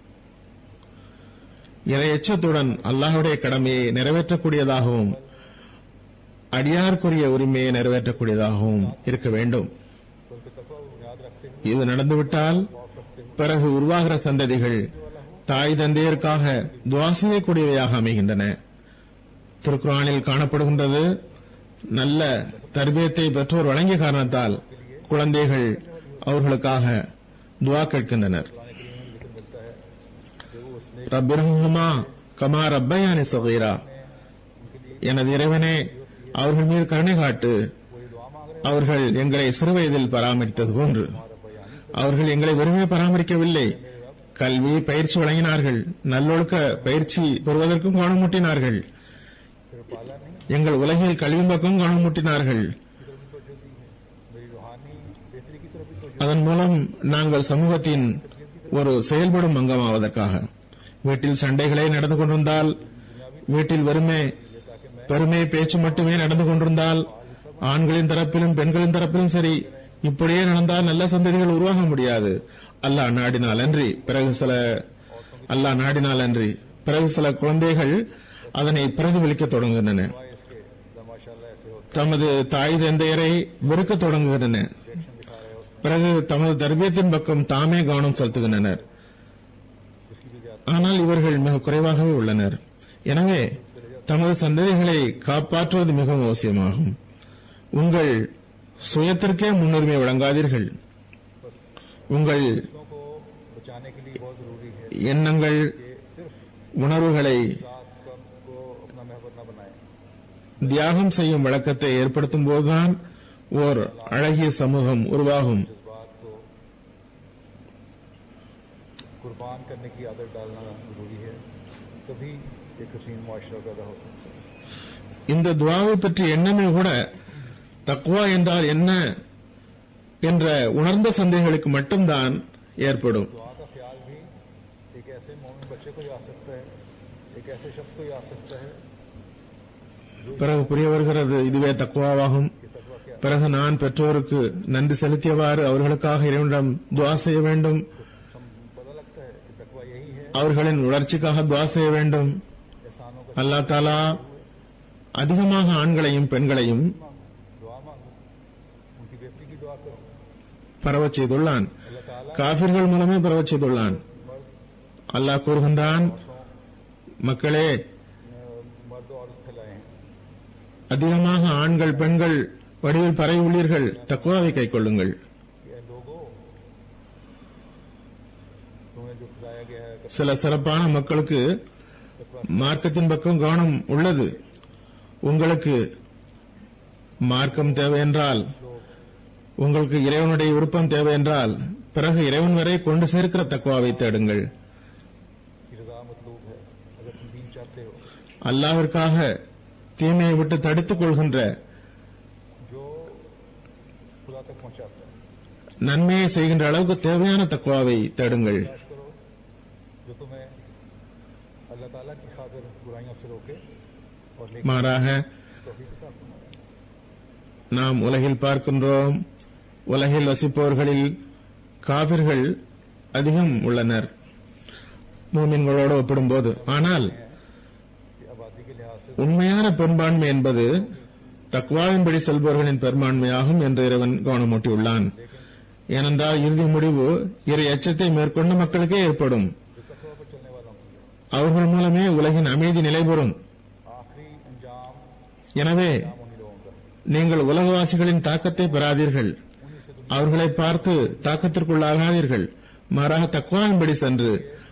இறை எச்சத்துடன் அல்லாஹுடைய கடமையை நிறைவேற்றக்கூடியதாகவும் அடியார்க்குரிய உரிமையை நிறைவேற்றக்கூடியதாகவும் இருக்க வேண்டும் तो उनके तकवा को बुनियाद रखते हुए இது நடந்துவிட்டால் பிறகு உருவாகிற சந்ததிகள் தாய் தந்தையருக்காக துவா செய்யக்கூடியவையாக அமைகின்றன திருக்குறானில் காணப்படுகின்றது நல்ல தர்பியத்தை பெற்றோர் வழங்கிய காரணத்தால் குழந்தைகள் அவர்களுக்காக துவா கேட்கின்றனர் ரப்பிரஹுமா கமா ரப்பயானி சகீரா எனது இறைவனே அவர்கள் மீது கருணை காட்டு அவர்கள் எங்களை சிறுவயதில் பராமரித்தது போன்று அவர்கள் எங்களை வெறுமே பராமரிக்கவில்லை கல்வி பயிற்சி வழங்கினார்கள் நல்லொழுக்க பயிற்சி பெறுவதற்கும் கவனமூட்டினார்கள் எங்கள் உலகில் கல்வி பக்கம் கவனமூட்டினார்கள் मेरी रूहानी बेहतरी की तरफ भी तो அதன் மூலம் நாங்கள் சமூகத்தின் ஒரு செயல்படும் அங்கமாவதற்காக வீட்டில் சண்டைகளே நடந்து கொண்டிருந்தால் வீட்டில் வெறுமே பெருமை பேச்சு மட்டுமே நடந்து கொண்டிருந்தால் ஆண்களின் தரப்பிலும் பெண்களின் தரப்பிலும் சரி இப்படியே நடந்தால் நல்ல சந்ததிகள் உருவாக முடியாது அல்லாஹ் நாடினால் அன்றி பிறகு சில அல்லாஹ் நாடினால் அன்றி பிறகு சில குழந்தைகள் அதனை பிரதிபலிக்க தொடங்குகின்றன इसके माशाल्लाह ऐसे होते தமது தாய் தந்தையரை வெறுக்க தொடங்குகின்றன பிறகு தமது தர்பியத்தின் பக்கம் தாமே கவனம் செலுத்துகின்றனர் ஆனால் இவர்கள் மிக குறைவாகவே உள்ளனர் எனவே தமது சந்ததிகளை காப்பாற்றுவது மிகவும் அவசியமாகும் உங்கள் சுயத்திற்கே முன்னுரிமை வழங்காதீர்கள் உங்கள் बच्चों को बचाने के लिए बहुत जरूरी है எண்ணங்கள் कि सिर्फ உணர்வுகளை साथ कम को अपना महबर न बनाए தியாகம் செய்யும் வழக்கத்தை ஏற்படுத்தும் போதுதான் ஓர் அழகிய சமூகம் உருவாகும் जज्बात को कुर्बान करने की आदत डालना जरूरी है तभी एक हसीन मुआशरा पैदा हो सकता है இந்த துவாவை பற்றி எண்ணமே கூட தக்வா என்றால் என்ன என்ற உணர்ந்த சந்தைகளுக்கு மட்டும்தான் ஏற்படும் दुआ का ख्याल भी एक ऐसे मोमिन बच्चे को ही आ सकता है एक ऐसे शख्स को ही आ सकता है பிறகு புரிய வருகிறது இதுவே தக்குவாவாகும் कि तकवा क्या பிறகு நான் பெற்றோருக்கு நன்றி செலுத்தியவாறு அவர்களுக்காக இறைவனிடம் துவா செய்ய வேண்டும் सम पता लगता है कि तकवा यही है அவர்களின் வளர்ச்சிக்காக துவா செய்ய வேண்டும் एहसानों का அல்லா தாலா அதிகமாக ஆண்களையும் பெண்களையும் दुआ मांगो उनकी बेहतरी की दुआ करो பரவச் செய்துள்ளான் अल्लाह ताला காபிர்கள் மூலமே பரவச் செய்துள்ளான் அல்லாஹ் கூறுகின்றான் மக்களே अ, मर्द और औरत फैलाए हैं அதிகமாக ஆண்கள் பெண்கள் வடிவில் பரவி உள்ளீர்கள் தக்குவாவை கைக்கொள்ளுங்கள் ये लोगों तुम्हें जो खिलाया गया है சில சிறப்பான மக்களுக்கு மார்க்கத்தின் பக்கம் கவனம் உள்ளது உங்களுக்கு மார்க்கம் தேவை என்றால் உங்களுக்கு இறைவனுடைய விருப்பம் தேவை என்றால் பிறகு இறைவன் வரை கொண்டு சேர்க்கிற தக்குவாவை தேடுங்கள் की रजा मतलूब है अगर तुम दीन चाहते हो அல்லாவிற்காக தீமையை விட்டு தடுத்துக் கொள்கின்ற जो खुदा तक पहुंचाता है நன்மையை செய்கின்ற அளவுக்கு தேவையான தக்குவாவை தேடுங்கள் तलाश करो जो तुम्हें अल्लाह ताला की खातिर बुराइयों से रोके और लेकिन மாறாக तौफीक अता फरमाए நாம் உலகில் பார்க்கின்றோம் உலகில் வசிப்பவர்களில் காபிர்கள் அதிகம் உள்ளனர் மூமின்களோடு ஒப்பிடும்போது ஆனால் कि आबादी के लिहाज से உண்மையான பெரும்பான்மை என்பது தக்வாவின்படி செல்பவர்களின் பெரும்பான்மையாகும் என்று இறைவன் கவனமூட்டியுள்ளான் ஏனென்றால் இறுதி முடிவு இறை எச்சத்தை மேற்கொண்ட மக்களுக்கே ஏற்படும் जो तकवा पर चलने वालों के लिए அவர்கள் மூலமே உலகின் அமைதி நிலைபெறும் आखिरी अंजाम எனவே उन्हीं लोगों का நீங்கள் உலகவாசிகளின் தாக்கத்தை பெறாதீர்கள் அவர்களை பார்த்து தாக்கத்திற்குள்ளாகாதீர்கள் மாறாக தக்குவாவின்படி சென்று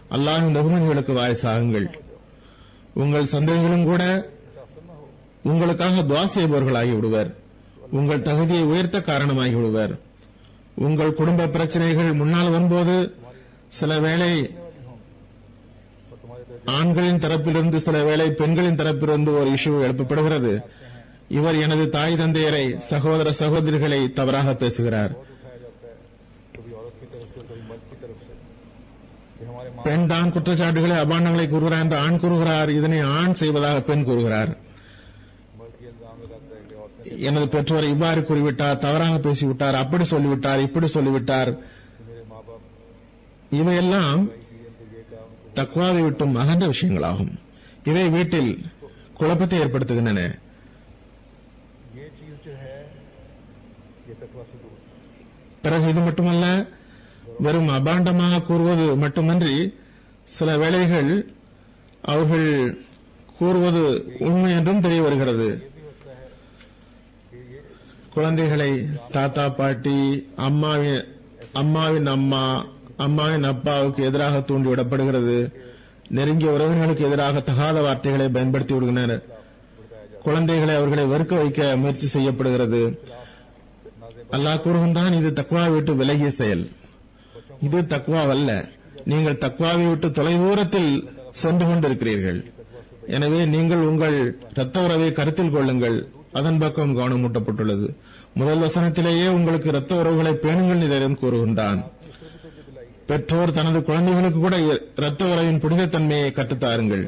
அல்லாஹின் வெகுமதிகளுக்கு வாரிசாகுங்கள் உங்கள் சந்தேகங்களும் கூட உங்களுக்காக துவா செய்பவர்களாகி விடுவர் உங்கள் தகுதியை உயர்த்த காரணமாகி விடுவர் உங்கள் குடும்ப பிரச்சனைகள் முன்னால் வரும்போது சில வேளை और तुम्हारे दर्जे ஆண்களின் தரப்பிலிருந்து சில வேளை பெண்களின் தரப்பிலிருந்து ஒரு இஷ்யூ எழுப்பப்படுகிறது இவர் எனது தாய் தந்தையரை சகோதர சகோதரிகளை தவறாக பேசுகிறார் बहुत उठाया जाता है कभी औरत की तरफ से कभी मर्द की तरफ से ये हमारे माँ பெண் தான் குற்றச்சாட்டுகளை அபாண்டங்களை கூறுகிறார் என்று ஆண் கூறுகிறார் இதனை ஆண் செய்வதாக பெண் கூறுகிறார் मर्द के इल्जाम लगाता है कि औरतें எனது பெற்றோர் இவ்வாறு கூறிவிட்டார் தவறாக பேசிவிட்டார் அப்படி சொல்லிவிட்டார் இப்படி சொல்லிவிட்டார் कि मेरे माँ बाप இவையெல்லாம் की इनको ये काम தக்வாவை விட்டும் அகன்ற விஷயங்களாகும் இவை வீட்டில் குழப்பத்தை ஏற்படுத்துகின்றன ये चीज जो है ये तकवा से दूर பிறகு இது மட்டுமல்ல வெறும் அபாண்டமாக கூறுவது மட்டுமன்றி சில வேளைகள் அவர்கள் கூறுவது உண்மை என்றும் தெரிய வருகிறது ये भी होता है कि ये குழந்தைகளை தாத்தா பாட்டி அம்மாவின் அம்மாவின் அம்மா அம்மாவின் அப்பாவுக்கு எதிராக தூண்டிவிடப்படுகிறது நெருங்கிய உறவினர்களுக்கு எதிராக தகாத வார்த்தைகளை பயன்படுத்தி விடுகின்றனர் குழந்தைகளை அவர்களை வெறுக்க வைக்க முயற்சி செய்யப்படுகிறது அல்லாஹ் கூறுகின்றான் இது தக்வா விட்டு விலகிய செயல் இது தக்வாவல்ல நீங்கள் தக்வாவை விட்டு தொலைதூரத்தில் சென்று கொண்டிருக்கிறீர்கள் எனவே நீங்கள் உங்கள் இரத்த உறவை கருத்தில் கொள்ளுங்கள் அதன் பக்கம் கவனம் ஊட்டப்பட்டுள்ளது முதல் வசனத்திலேயே உங்களுக்கு இரத்த உறவுகளை பேணுங்கள் நிலையம் கூறுகின்றான் பெற்றோர் தனது குழந்தைகளுக்கு கூட இரத்த உறவின் புனிதத்தன்மையை கற்றுத்தாருங்கள்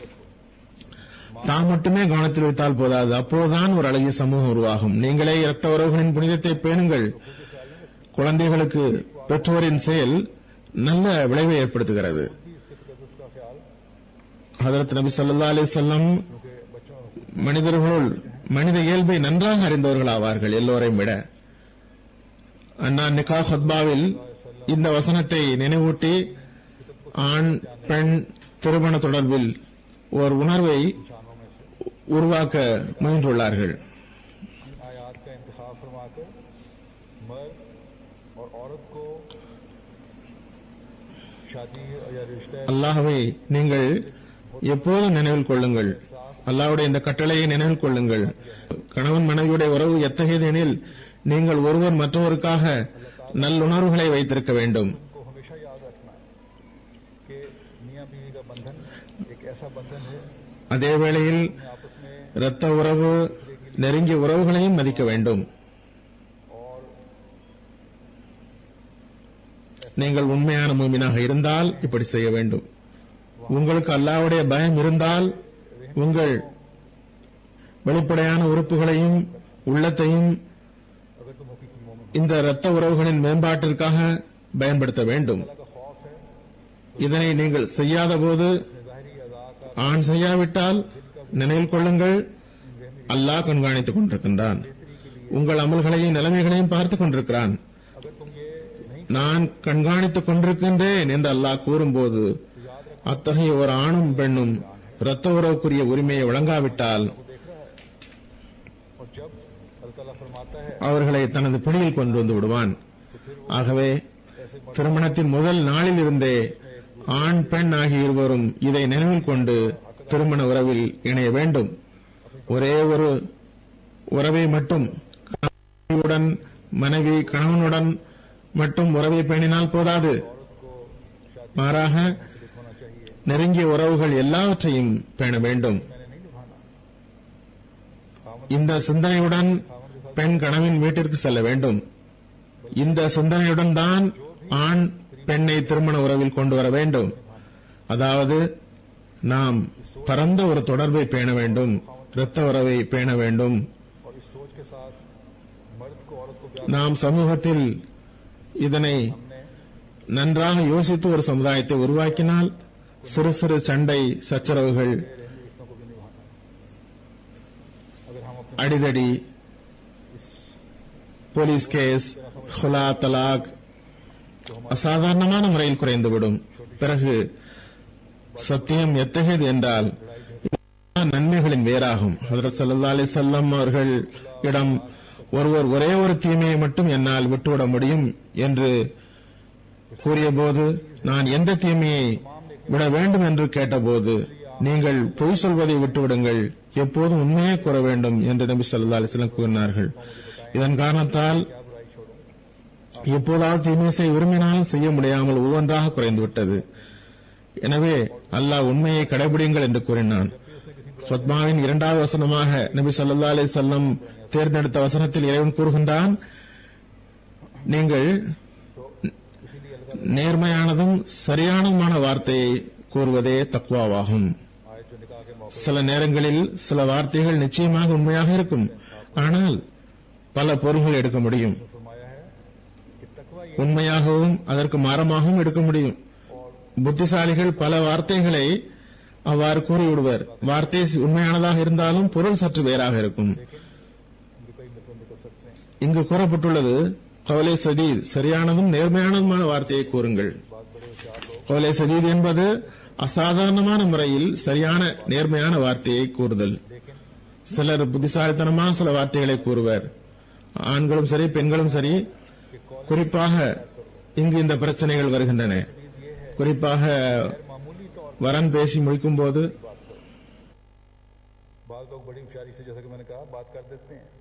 தாம் மட்டுமே கவனத்தில் வைத்தால் போதாது அப்போதுதான் ஒரு அழகிய சமூகம் உருவாகும் நீங்களே இரத்த உறவுகளின் புனிதத்தை பேணுங்கள் குழந்தைகளுக்கு பெற்றோரின் செயல் நல்ல விளைவை ஏற்படுத்துகிறது ஹதரத் நபி ஸல்லல்லாஹு அலைஹி வஸல்லம் மனிதர்களுள் மனித இயல்பை நன்றாக அறிந்தவர்கள் ஆவார்கள் எல்லோரையும் விட அண்ணா நிகா ஹத்பாவில் இந்த வசனத்தை நினைவூட்டி ஆண் பெண் திருமண தொடர்பில் ஒரு உணர்வை உருவாக்க முயன்றுள்ளார்கள் इन आयात का इंतखाब फरमाकर मर्द और औरत को शादी या रिश्ता அல்லாஹ்வை நீங்கள் எப்போதும் நினைவில் கொள்ளுங்கள் அல்லாஹ்வுடைய இந்த கட்டளையை நினைவில் கொள்ளுங்கள் கணவன் மனைவியுடைய உறவு எத்தகையது எனில் நீங்கள் ஒருவர் மற்றவருக்காக நல்லுணர்வுகளை வைத்திருக்க வேண்டும் को हमेशा याद रखना है कि मियाँ बीवी का बंधन एक ऐसा बंधन है அதே வேளையில் आपस में இரத்த உறவு நெருங்கிய உறவுகளையும் மதிக்க வேண்டும் और நீங்கள் உண்மையான மூமினாக இருந்தால் இப்படி செய்ய வேண்டும் உங்களுக்கு அல்லாஹ்வுடைய பயம் இருந்தால் உங்கள் வெளிப்படையான உறுப்புகளையும் உள்ளத்தையும் अगर तुम हकीकी मोमिन இந்த இரத்த உறவுகளின் மேம்பாட்டிற்காக பயன்படுத்த வேண்டும் का खौफ है இதனை நீங்கள் செய்யாத போது ज़ाहरी अदा का ஆண் செய்யாவிட்டால் நினைவில் கொள்ளுங்கள் அல்லாஹ் கண்காணித்துக் கொண்டிருக்கின்றான் உங்கள் அமல்களையும் நிலைமைகளையும் பார்த்துக் கொண்டிருக்கிறான் अगर तुम ये नहीं நான் கண்காணித்துக் கொண்டிருக்கின்றேன் என்று அல்லாஹ் கூறும்போது அத்தகைய ஒரு ஆணும் பெண்ணும் இரத்த உறவுக்குரிய உரிமையை வழங்காவிட்டால் और जब अल्लाह ताला फरमाता है அவர்களை தனது பிடியில் கொண்டு வந்து விடுவான் ஆகவே திருமணத்தின் முதல் நாளில் இருந்தே ஆண் பெண் ஆகிய இருவரும் இதை நினைவில் கொண்டு திருமண உறவில் இணைய வேண்டும் ஒரே ஒரு உறவை மட்டும் கணவனுடன் மனைவி கணவனுடன் மட்டும் உறவை பேணினால் போதாது மாறாக होना चाहिए நெருங்கிய உறவுகள் எல்லாவற்றையும் பேண வேண்டும் मैंने नहीं निभाना இந்த சிந்தனையுடன் பெண் கணவன் வீட்டிற்கு செல்ல வேண்டும் இந்த சிந்தனையுடன் தான் ஆண் பெண்ணை திருமண உறவில் கொண்டு வர வேண்டும் அதாவது நாம் பரந்த ஒரு தொடர்பை பேண வேண்டும் இரத்த உறவை பேண வேண்டும் और इस सोच के साथ मर्द को औरत को प्यार நாம் சமூகத்தில் இதனை நன்றாக யோசித்து ஒரு சமுதாயத்தை உருவாக்கினால் சிறு சிறு சண்டை சச்சரவுகள் रिश्तों को भी निभाना अगर हम अपने அடிதடி போலீஸ் கேஸ் ஹுலா தலாக் அசாதாரணமான முறையில் குறைந்துவிடும் பிறகு சத்தியம் எத்தகையது என்றால் இதுதான் நன்மைகளின் வேறாகும் ஹதரத் ஸல்லல்லாஹு அலைஹி வஸல்லம் அவர்கள் இடம் ஒருவர் ஒரே ஒரு தீமையை மட்டும் என்னால் விட்டுவிட முடியும் என்று கூறியபோது நான் எந்த தீமையை விட வேண்டும் என்று கேட்டபோது நீங்கள் பொய் சொல்வதை விட்டுவிடுங்கள் எப்போதும் உண்மையே கூற வேண்டும் என்று நபி ஸல்லல்லாஹு அலைஹி வஸல்லம் கூறினார்கள் இதன் காரணத்தால் எப்போதாவது தீமை செய்ய விரும்பினாலும் செய்ய முடியாமல் ஒவ்வொன்றாக குறைந்துவிட்டது எனவே அல்லாஹ் உண்மையை கடைபிடிங்கள் என்று கூறினான் ஃபத்மாவின் இரண்டாவது வசனமாக நபி ஸல்லல்லாஹு அலைஹி வஸல்லம் தேர்ந்தெடுத்த வசனத்தில் இறைவன் கூறுகின்றான் நீங்கள் நேர்மையானதும் சரியானதுமான வார்த்தையை கூறுவதே தக்வாவாகும் आयत जो निकाह के मौके சில நேரங்களில் சில வார்த்தைகள் நிச்சயமாக உண்மையாக இருக்கும் ஆனால் பல பொருள்கள் எடுக்க முடியும் में फरमाया है कि तकवा ये உண்மையாகவும் அதற்கு மாறமாகவும் எடுக்க முடியும் புத்திசாலிகள் பல வார்த்தைகளை அவ்வாறு கூறிவிடுவர் வார்த்தை உண்மையானதாக இருந்தாலும் பொருள் சற்று வேறாக இருக்கும் उनके कई मतलब निकल सकते हैं இங்கு கூறப்பட்டுள்ளது கவலை சதீத் சரியானதும் நேர்மையானதுமான வார்த்தையை கூறுங்கள் बात बड़े होशियार लोग கவலை சதீத் என்பது அசாதாரணமான முறையில் சரியான நேர்மையான வார்த்தையை கூறுதல் लेकिन சிலர் புத்திசாலித்தனமான சில வார்த்தைகளை கூறுவர் ஆண்களும் சரி பெண்களும் சரி குறிப்பாக இங்கு இந்த பிரச்சனைகள் வருகின்றன குறிப்பாக मामूली तौर வரன் பேசி முடிக்கும் போது बात करो बाद लोग बड़ी होशियारी से जैसा कि मैंने कहा बात कर देते हैं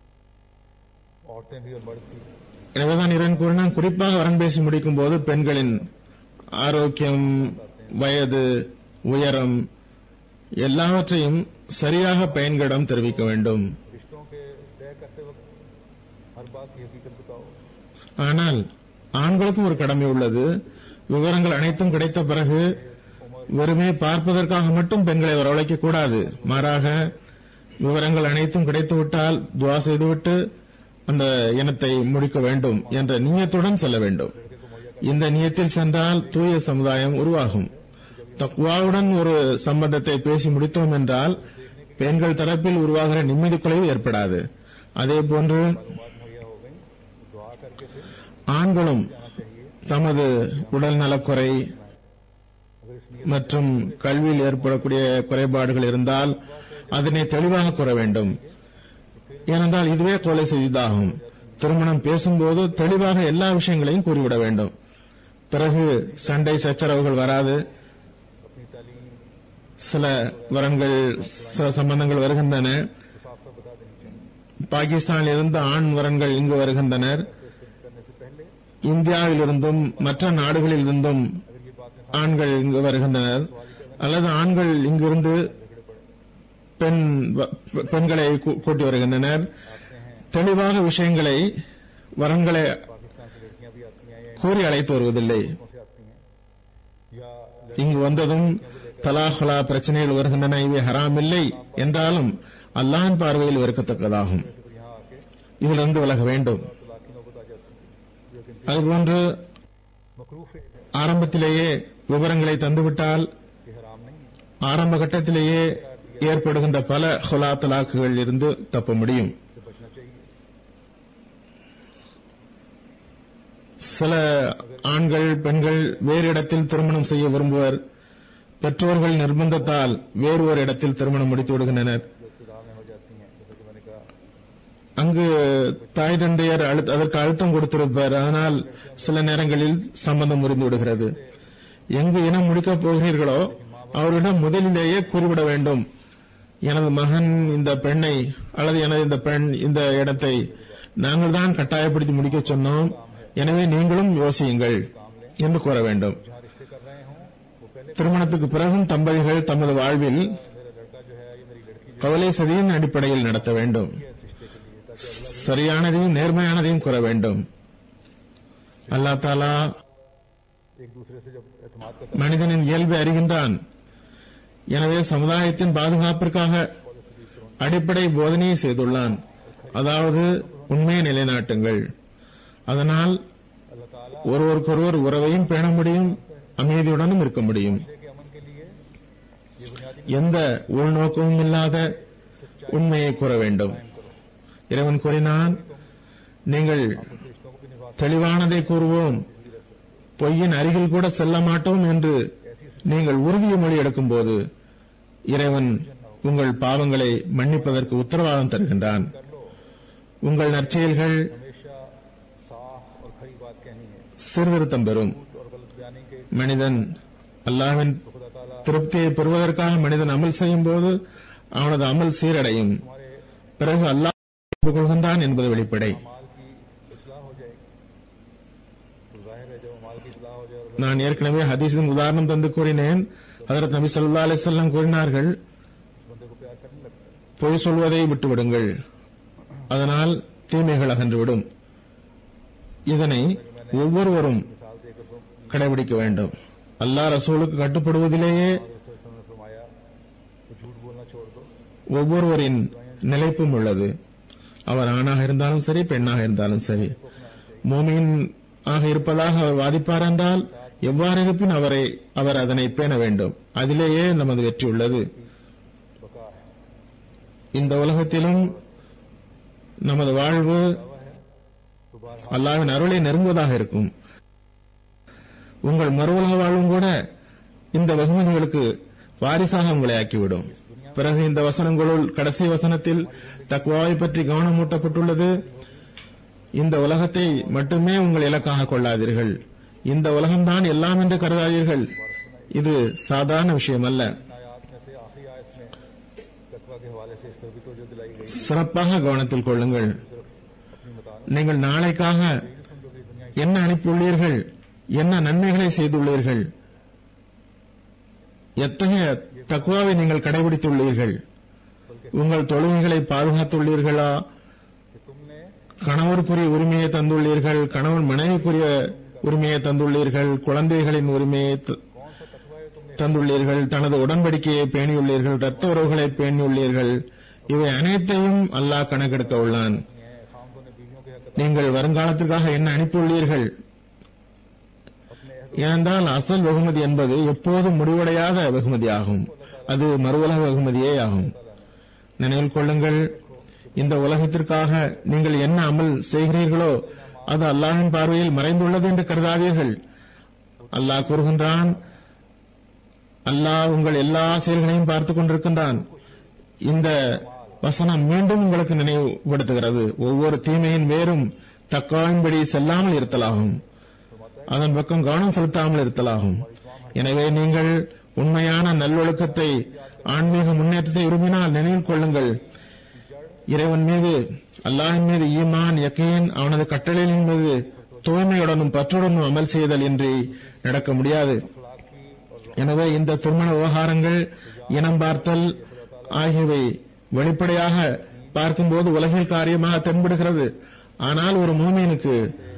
औरतें भी और मर्द भी எனவேதான் இறைவன் கூறினான் குறிப்பாக வரன் பேசி முடிக்கும் போது பெண்களின் ஆரோக்கியம் வயது உயரம் எல்லாவற்றையும் சரியாக பெண்களிடம் தெரிவிக்க வேண்டும் रिश्तों के तय करते वक्त हर बात की हकीकत बताओ ஆனால் ஆண்களுக்கும் ஒரு கடமை உள்ளது விவரங்கள் அனைத்தும் கிடைத்த பிறகு வெறுமே பார்ப்பதற்காக மட்டும் பெண்களை வரவழைக்க கூடாது மாறாக விவரங்கள் அனைத்தும் கிடைத்துவிட்டால் துவா செய்துவிட்டு அந்த இனத்தை முடிக்க வேண்டும் என்ற நியத்துடன் செல்ல வேண்டும் இந்த நியத்தில் சென்றால் தூய சமுதாயம் உருவாகும் தக்வாவுடன் ஒரு சம்பந்தத்தை பேசி முடித்தோம் என்றால் பெண்கள் தரப்பில் உருவாகிற நிம்மதி குறைவு ஏற்படாது அதேபோன்று बात मुहैया हो गई दुआ करके फिर ஆண்களும் தமது உடல் நலக்குறை अगर इस नीयत மற்றும் கல்வியில் ஏற்படக்கூடிய குறைபாடுகள் இருந்தால் அதனை தெளிவாக கூற வேண்டும் ஏனென்றால் இதுவே கொலை செய்ததாகும் திருமணம் பேசும்போது தெளிவாக எல்லா விஷயங்களையும் கூறிவிட வேண்டும் பிறகு சண்டை சச்சரவுகள் வராது अपनी तालीम சில வரன்கள் சில சம்பந்தங்கள் வருகின்றன साफ साफ बता देनी चाहिए பாகிஸ்தானில் இருந்து ஆண் வரன்கள் இங்கு வருகின்றனர் करने से पहले இந்தியாவில் இருந்தும் மற்ற நாடுகளில் இருந்தும் अगर ये बात में ஆண்கள் இங்கு வருகின்றனர் அல்லது ஆண்கள் இங்கிருந்து பெண் வ- பெண்களை கூ- கூட்டி வருகின்றனர் தெளிவாக விஷயங்களை வரன்களை पाकिस्तान से लड़कियां भी आती हैं या கூறி அழைத்து வருவதில்லை इनको से आती हैं या இங்கு வந்ததும் தலாஹலா பிரச்சனைகள் வருகின்றன இவை ஹராம் இல்லை என்றாலும் அல்லாஹ்வின் பார்வையில் வெறுக்கத்தக்கதாகும் फिर यहाँ आके இதிலிருந்து விலக வேண்டும் तलाक की नौबत आ जाती है लेकिन அதுபோன்று मकरूफ है ஆரம்பத்திலேயே விவரங்களை தந்துவிட்டால் कि हराम नहीं है ஆரம்ப கட்டத்திலேயே ஏற்படுகின்ற பல ஹுலா தலாக்குகளில் இருந்து தப்ப முடியும் इससे बचना चाहिए சில ஆண்கள் பெண்கள் வேறு இடத்தில் திருமணம் செய்ய விரும்புவர் பெற்றோர்கள் நிர்பந்தத்தால் வேறு ஒரு இடத்தில் திருமணம் முடித்து விடுகின்றனர் जो इब्तदा में हो जाती हैं जैसा कि मैंने कहा அங்கு தாய் தந்தையர் அழு- அதற்கு அழுத்தம் கொடுத்திருப்பர் அதனால் சில நேரங்களில் சம்பந்தம் முறிந்து விடுகிறது எங்கு இனம் முடிக்கப் போகிறீர்களோ அவரிடம் முதலிலேயே கூறிவிட வேண்டும் எனது மகன் இந்த பெண்ணை அல்லது எனது இந்த பெண் இந்த இடத்தை நாங்கள் தான் கட்டாயப்படுத்தி முடிக்க சொன்னோம் எனவே நீங்களும் யோசியுங்கள் என்று கூற வேண்டும் जहाँ रिश्ते कर रहे हों वो पहले திருமணத்துக்கு பிறகும் தம்பதிகள் தமது வாழ்வில் मेरा लड़का जो है ये मेरी लड़की जो கவலை சதியின் அடிப்படையில் நடத்த வேண்டும் है इस रिश्ते के लिए ताकि சரியானதையும் நேர்மையானதையும் கூற வேண்டும் அல்லா தாலா एक दूसरे से जब एतमाद करता மனிதனின் இயல்பை அறிகின்றான் எனவே சமுதாயத்தின் பாதுகாப்பிற்காக அடிப்படை போதனையை செய்துள்ளான் அதாவது உண்மையை நிலைநாட்டுங்கள் அதனால் अल्लाह ताला ஒருவருக்கொருவர் உறவையும் பேண முடியும் அமைதியுடனும் இருக்க முடியும் रिश्ते के अमन के लिए ये बुनियादी எந்த உள்நோக்கமும் இல்லாத உண்மையை கூற வேண்டும் இறைவன் கூறினான் நீங்கள் रिश्तों को भी निभा தெளிவானதை கூறுவோம் பொய்யின் அருகில் கூட செல்ல மாட்டோம் என்று நீங்கள் உறுதிமொழி எடுக்கும்போது இறைவன் உங்கள் பாவங்களை மன்னிப்பதற்கு உத்தரவாதம் தருகின்றான் कर लो உங்கள் நற்செயல்கள் हमेशा साफ और खरी बात कहनी है சீர்திருத்தம் பெறும் झूठ और गलत बयानी के மனிதன் அல்லாஹ்வின் खुदा ताला திருப்தியை பெறுவதற்காக மனிதன் அமல் செய்யும் போது அவனது அமல் சீரடையும் हमारे பிறகு அல்லாஹ் அன்பு கொள்கின்றான் என்பது வெளிப்படை माल की इसलाह हो जाएगी तो जाहिर है जब माल की इसलाह हो जाए और நான் ஏற்கனவே ஹதீஸின் உதாரணம் தந்து கூறினேன் ஹதரத் நபி ஸல்லல்லாஹு அலைஹி வஸல்லம் கூறினார்கள் उस बंदे को प्यार करने लगता है பொய் சொல்வதை விட்டுவிடுங்கள் அதனால் தீமைகள் அகன்றுவிடும் இதனை ஒவ்வொருவரும் मिसाल देकर तो கடைபிடிக்க வேண்டும் அல்லாஹ் ரசூலுக்கு கட்டுப்படுவதிலேயே रसूल ने फरमाया तो झूठ बोलना छोड़ दो ஒவ்வொருவரின் நிலைப்பும் உள்ளது அவர் ஆணாக இருந்தாலும் சரி பெண்ணாக இருந்தாலும் சரி மோமின் ஆக இருப்பதாக அவர் வாதிப்பார் என்றால் எவ்வாறு இருப்பின் அவரை அவர் அதனை பேண வேண்டும் அதிலேயே நமது வெற்றி உள்ளது बका है இந்த உலகத்திலும் நமது வாழ்வு तो बार அல்லாவின் அருளை நெருங்குவதாக இருக்கும் உங்கள் மறு உலக வாழ்வும் கூட இந்த வெகுமதிகளுக்கு வாரிசாக உங்களை ஆக்கிவிடும் பிறகு இந்த வசனங்களுள் கடைசி வசனத்தில் தக்வாவை பற்றி கவனமூட்டப்பட்டுள்ளது இந்த உலகத்தை மட்டுமே உங்கள் இலக்காக கொள்ளாதீர்கள் இந்த உலகம்தான் எல்லாம் என்று கருதாதீர்கள் இது சாதாரண விஷயம் அல்ல आयात में से आखिरी आयत में तकवा के हवाले से इस तरह भी तोजह दिलाई गई சிறப்பாக கவனத்தில் கொள்ளுங்கள் अपनी मता நீங்கள் நாளைக்காக समझो कि दुनिया என்ன அனுப்பியுள்ளீர்கள் என்ன நன்மைகளை செய்துள்ளீர்கள் எத்தகைய தக்குவாவை நீங்கள் கடைபிடித்துள்ளீர்கள் உங்கள் தொழுகைகளை பாதுகாத்துள்ளீர்களா कि तुमने கணவருக்குரிய உரிமையை தந்துள்ளீர்கள் கணவன் மனைவிக்குரிய உரிமையை தந்துள்ளீர்கள் குழந்தைகளின் உரிமையை த- कौन सा तकवा है तुमने தந்துள்ளீர்கள் தனது உடன்படிக்கையை பேணியுள்ளீர்கள் இரத்த உறவுகளை பேணியுள்ளீர்கள் இவை அனைத்தையும் அல்லாஹ் கணக்கெடுக்க உள்ளான் खामदों ने बीवियों के हक நீங்கள் வருங்காலத்திற்காக என்ன அனுப்பியுள்ளீர்கள் ஏனென்றால் அசல் வெகுமதி என்பது எப்போதும் முடிவடையாத வெகுமதியாகும் அது மறுவுலக வெகுமதியே ஆகும் நினைவில் கொள்ளுங்கள் இந்த உலகத்திற்காக நீங்கள் என்ன அமல் செய்கிறீர்களோ அது அல்லாஹ்வின் பார்வையில் மறைந்துள்ளது என்று கருதாதீர்கள் அல்லாஹ் கூறுகின்றான் அல்லாஹ் உங்கள் எல்லா செயல்களையும் பார்த்துக் கொண்டிருக்கின்றான் இந்த வசனம் மீண்டும் உங்களுக்கு நினைவுபடுத்துகிறது ஒவ்வொரு தீமையின் வேறும் தக்காவின்படி செல்லாமல் இருத்தலாகும் அதன் பக்கம் கவனம் செலுத்தாமல் இருத்தலாகும் எனவே நீங்கள் உண்மையான நல்லொழுக்கத்தை ஆன்மீக முன்னேற்றத்தை விரும்பினால் நினைவில் கொள்ளுங்கள் இறைவன் மீது அல்லாஹின் மீது ஈமான் யக்கீன் அவனது கட்டளைகளின் மீது தூய்மையுடனும் பற்றுடனும் அமல் செய்தல் இன்றி நடக்க முடியாது எனவே இந்த திருமண விவகாரங்கள் இனம் பார்த்தல் ஆகியவை வெளிப்படையாக பார்க்கும்போது உலகில் காரியமாக தென்படுகிறது ஆனால் ஒரு மூமியனுக்கு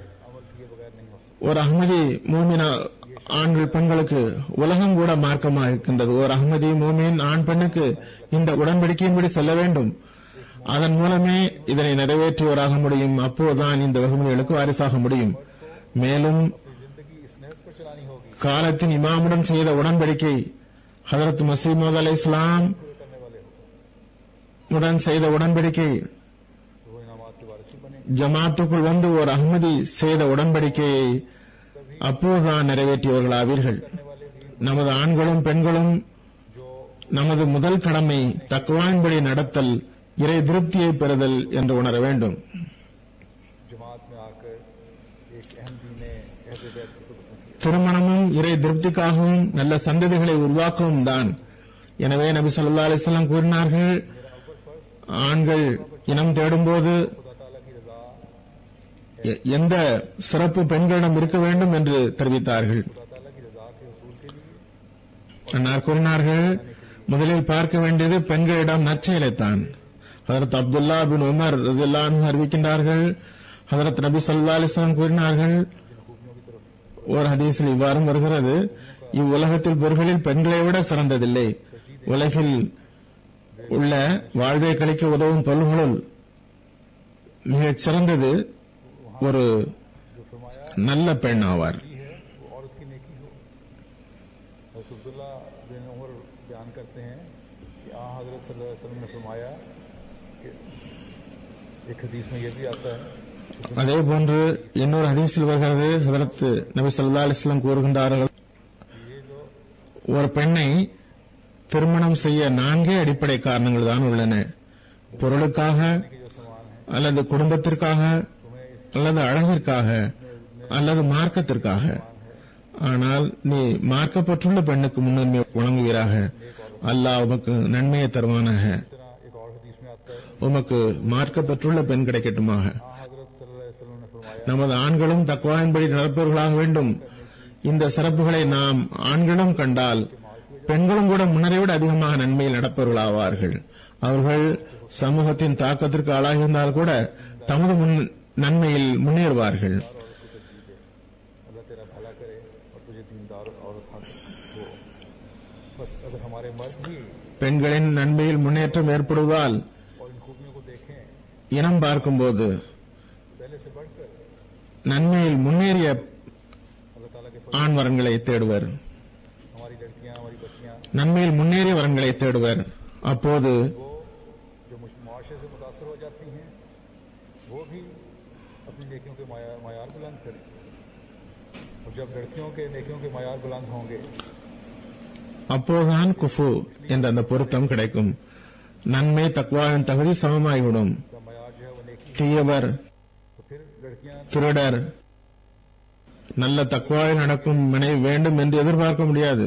ஒரு அகமதி மூமினா ஆண்கள் பெண்களுக்கு உலகம் கூட மார்க்கமாக இருக்கின்றது ஒரு அகமதி மூமின் ஆண் பெண்ணுக்கு இந்த உடன்படிக்கையின்படி செல்ல வேண்டும் அதன் மூலமே இதனை நிறைவேற்றியவராக முடியும் அப்போதுதான் இந்த வெகுமதிகளுக்கு வாரிசாக முடியும் மேலும் जिंदगी इस नहज पर चलानी होगी காலத்தின் இமாமுடன் செய்த உடன்படிக்கை ஹதரத் மசீமது அலை இஸ்லாம் करने वाले हो உடன் செய்த உடன்படிக்கை तो वो इनामात के वारिस ही बने ஜமாத்துக்குள் வந்து ஒரு அகமதி செய்த உடன்படிக்கையை அப்போதுதான் நிறைவேற்றியவர்களாவீர்கள் நமது ஆண்களும் பெண்களும் நமது முதல் கடமை தக்குவாயின்படி நடத்தல் இறை திருப்தியை பெறுதல் என்று உணர வேண்டும் जमात में आकर एक अहम दीन अहद बैत को सबक किया திருமணமும் இறை திருப்திக்காகவும் நல்ல சந்ததிகளை உருவாக்கவும் தான் எனவே நபி ஸல்லல்லாஹு அலைஹி வஸல்லம் கூறினார்கள் ஆண்கள் இனம் தேடும்போது खुदा ताला की रजा எ- எந்த சிறப்பு பெண்களிடம் இருக்க வேண்டும் என்று தெரிவித்தார்கள் खुदा ताला की रजा के उसूल के लिए அன்னார் கூறினார்கள் முதலில் பார்க்க வேண்டியது பெண்களிடம் நற்செயலைத்தான் ஹதரத் அப்துல்லா பின் உமர் ரலியல்லாஹு அன்ஹு அறிவிக்கின்றார்கள் ஹதரத் நபி ஸல்லல்லாஹு அலைஹி வஸல்லம் கூறினார்கள் ஒரு ஹதீஸில் இவ்வாறும் வருகிறது இவ்வுலகத்தில் பொருள்களில் பெண்களை விட சிறந்ததில்லை உலகில் உள்ள வாழ்வை கழிக்க உதவும் பொருள்களுள் மிகச் சிறந்தது ஒரு நல்ல பெண் ஆவார் की है वो औरत की नेकी हो हज़रत अब्दुल्ला बिन उमर बयान करते हैं कि आ हजरत सल्लल्लाहु अलैहि वसल्लम ने फरमाया कि एक हदीस में यह भी आता है कि அதே போன்று இன்னொரு ஹதீஸில் வருகிறது ஹதரத் நபி ஸல்லல்லாஹு அலைஹி வஸல்லம் கூறுகின்றார்கள் ஒரு பெண்ணை திருமணம் செய்ய நான்கே அடிப்படை காரணங்கள் தான் உள்ளன பொருளுக்காக அல்லது குடும்பத்திற்காக அல்லது அழகிற்காக அல்லது மார்க்கத்திற்காக ஆனால் நீ மார்க்கப்பட்டுள்ள பெண்ணுக்கு முன்னுரிமை வழங்குவீராக அல்லாஹ் உமக்கு நன்மையை தருவானாக इतना एक और हदीस में आता है உமக்கு மார்க்கப்பட்டுள்ள பெண் கிடைக்கட்டுமாக हाँ हजरत सल्लल्लाहु अलैहि वसल्लम ने फरमाया நமது ஆண்களும் தக்குவாயின்படி நடப்பவர்களாக வேண்டும் இந்த சிறப்புகளை நாம் ஆண்களும் கண்டால் பெண்களும் கூட முன்னரை விட அதிகமாக நன்மையில் நடப்பவர்களாவார்கள் அவர்கள் சமூகத்தின் தாக்கத்திற்கு ஆளாகியிருந்தால் கூட தமது முன் நன்மையில் முன்னேறுவார்கள் अल्लाह तेरा भला करे और तुझे दीनदार औरत हासिल हो बस अगर हमारे मर्द भी பெண்களின் நன்மையில் முன்னேற்றம் ஏற்படுவதால் और इन खूबियों को देखें இனம் பார்க்கும்போது पहले से बढ़कर நன்மையில் முன்னேறிய अल्लाह ताला के ஆண் வரன்களை தேடுவர் हमारी लड़कियां हमारी बच्चियां நன்மையில் முன்னேறிய வரன்களை தேடுவர் அப்போது वो जो मुश- मुआशरे से मुतासर हो जाती हैं वो भी अपनी नेकियों के माया- मायार बुलंद करें और जब लड़कियों के नेकियों के मायार बुलंद होंगे அப்போதுதான் குஃபு என்ற அந்த பொருத்தம் கிடைக்கும் நன்மை தக்வாவின் தகுதி சமமாகிவிடும் का मायार जो है वो नेकी है। தீயவர் तो फिर लड़कियां திருடர் நல்ல தக்வாவில் நடக்கும் மனைவி வேண்டும் என்று எதிர்பார்க்க முடியாது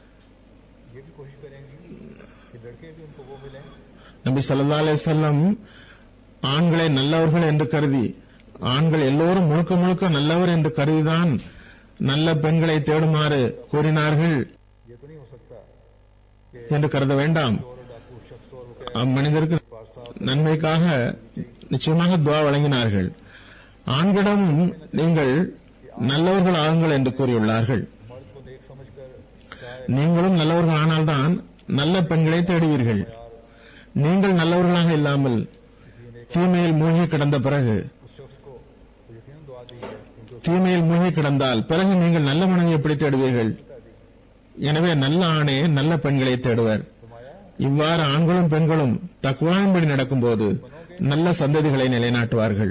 ये भी कोशिश करेंगी कि लड़के भी उनको वो मिलें நபி ஸல்லல்லாஹு அலைஹி வஸல்லம் ஆண்களை நல்லவர்கள் என்று கருதி ஆண்கள் எல்லோரும் முழுக்க முழுக்க நல்லவர் என்று கருதிதான் நல்ல பெண்களை தேடுமாறு கூறினார்கள் ये तो नहीं हो सकता कि என்று கருத வேண்டாம் और डाकू शख्स और वो कहे அம்மனிதருக்கு पारसा நன்மைக்காக நிச்சயமாக துவா வழங்கினார்கள் ஆண்களிடம் நீங்கள் நல்லவர்கள் ஆகுங்கள் என்று கூறியுள்ளார்கள் मर्द को नेक समझकर चाहे நீங்களும் நல்லவர்கள் ஆனால்தான் நல்ல பெண்களை தேடுவீர்கள் நீங்கள் நல்லவர்களாக இல்லாமல் தீமையில் மூழ்கி கிடந்த பிறகு उस शख्स को तो यकीन दुआ दी है क्योंकि தீமையில் மூழ்கி கிடந்தால் பிறகு நீங்கள் நல்ல மனைவி எப்படி தேடுவீர்கள் எனவே நல்ல ஆணே நல்ல பெண்களை தேடுவர் இவ்வாறு ஆண்களும் பெண்களும் தக்குவாயின்படி நடக்கும்போது நல்ல சந்ததிகளை நிலைநாட்டுவார்கள்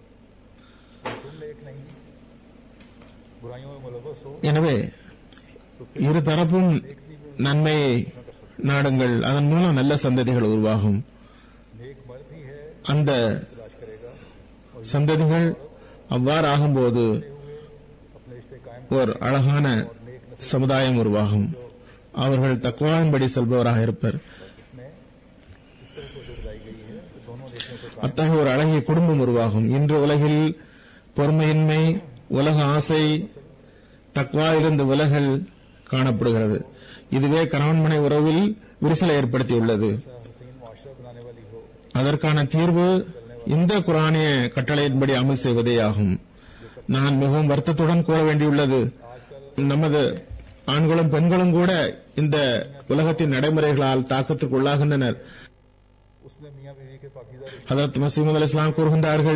तुम नेक नहीं बुराइयों में मुलवस हो எனவே இரு தரப்பும் நன்மையை நாடுங்கள் அதன் மூலம் நல்ல சந்ததிகள் உருவாகும் नेक मर्द ही है அந்த तलाश करेगा சந்ததிகள் அவ்வாறு ஆகும்போது अपने रिश्ते कायम ஒரு அழகான சமுதாயம் உருவாகும் அவர்கள் தக்குவாவின்படி செல்பவராக இருப்பர் में इस तरह से जो बताई गई है कि दोनों नेकियों को कायम அத்தகைய ஒரு அழகிய குடும்பம் உருவாகும் இன்று உலகில் பொறுமையின்மை உலக ஆசை தக்வாவிலிருந்து விலகல் காணப்படுகிறது இதுவே கணவன் மனை உறவில் விரிசலை ஏற்படுத்தியுள்ளது ऐसा हसीन मुआशरा बनाने वाली हो அதற்கான தீர்வு இந்த குரானிய கட்டளையின்படி அமல் செய்வதே ஆகும் நான் மிகவும் வருத்தத்துடன் கூற வேண்டியுள்ளது நமது ஆண்களும் பெண்களும் கூட இந்த உலகத்தின் நடைமுறைகளால் தாக்கத்திற்கு உள்ளாகின்றனர் उसने मियाँ बीवी के पाकिजा रिश्ते ஹதரத் மசீமது அலி இஸ்லாம் கூறுகின்றார்கள்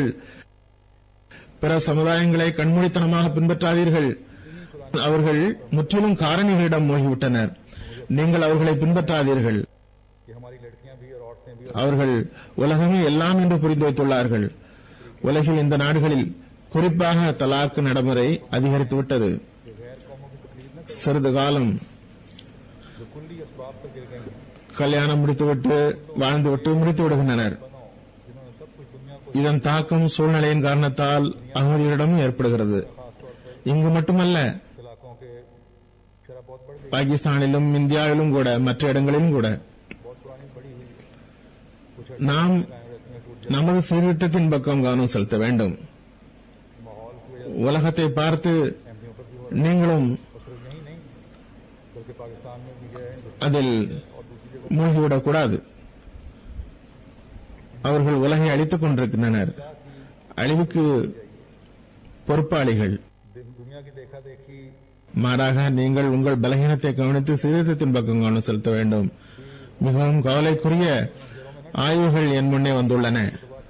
பிற சமுதாயங்களை கண்மூடித்தனமாக பின்பற்றாதீர்கள் அவர்கள் முற்றிலும் காரணிகளிடம் மூழ்கிவிட்டனர் நீங்கள் அவர்களை பின்பற்றாதீர்கள் कि हमारी लड़कियां भी और औरतें भी அவர்கள் உலகமே எல்லாம் என்று புரிந்து வைத்துள்ளார்கள் உலகில் இந்த நாடுகளில் குறிப்பாக தலாக்கு நடைமுறை அதிகரித்துவிட்டது गैर कौमों की तकलीफ न சிறிது காலம் जो कुल्ली इसबाब पर गिर गए हैं கல்யாணம் முடித்துவிட்டு வாழ்ந்துவிட்டு முடித்து விடுகின்றனர் जिन्होंने सब कुछ दुनिया को இதன் தாக்கம் சூழ்நிலையின் காரணத்தால் அகமதிகளிடமும் ஏற்படுகிறது खासतौर पर இங்கு மட்டுமல்ல तलाकों के शरह बहुत बढ़ गई பாகிஸ்தானிலும் இந்தியாவிலும் கூட மற்ற இடங்களிலும் கூட बहुत पुरानी बड़ी हुई है कुछ நாம் कायम रहती हैं टूट நமது சீர்திருத்தத்தின் பக்கம் கவனம் செலுத்த வேண்டும் जाए माहौल की वजह உலகத்தை பார்த்து से एमपीओ पर भी हो நீங்களும் और सिर्फ यही नहीं बल्कि पाकिस्तान में भी गए हिंदुस्तान அதில் और दूसरी जगह மூழ்கிவிடக்கூடாது அவர்கள் உலகை அழித்துக் கொண்டிருக்கின்றனர் அழிவுக்கு பொறுப்பாளிகள் दिन- दुनिया की देखा देखी மாறாக நீங்கள் உங்கள் பலகீனத்தை கவனித்து சீர்திருத்தத்தின் பக்கம் கவனம் செலுத்த வேண்டும் மிகவும் கவலைக்குரிய ஆய்வுகள் என் முன்னே வந்துள்ளன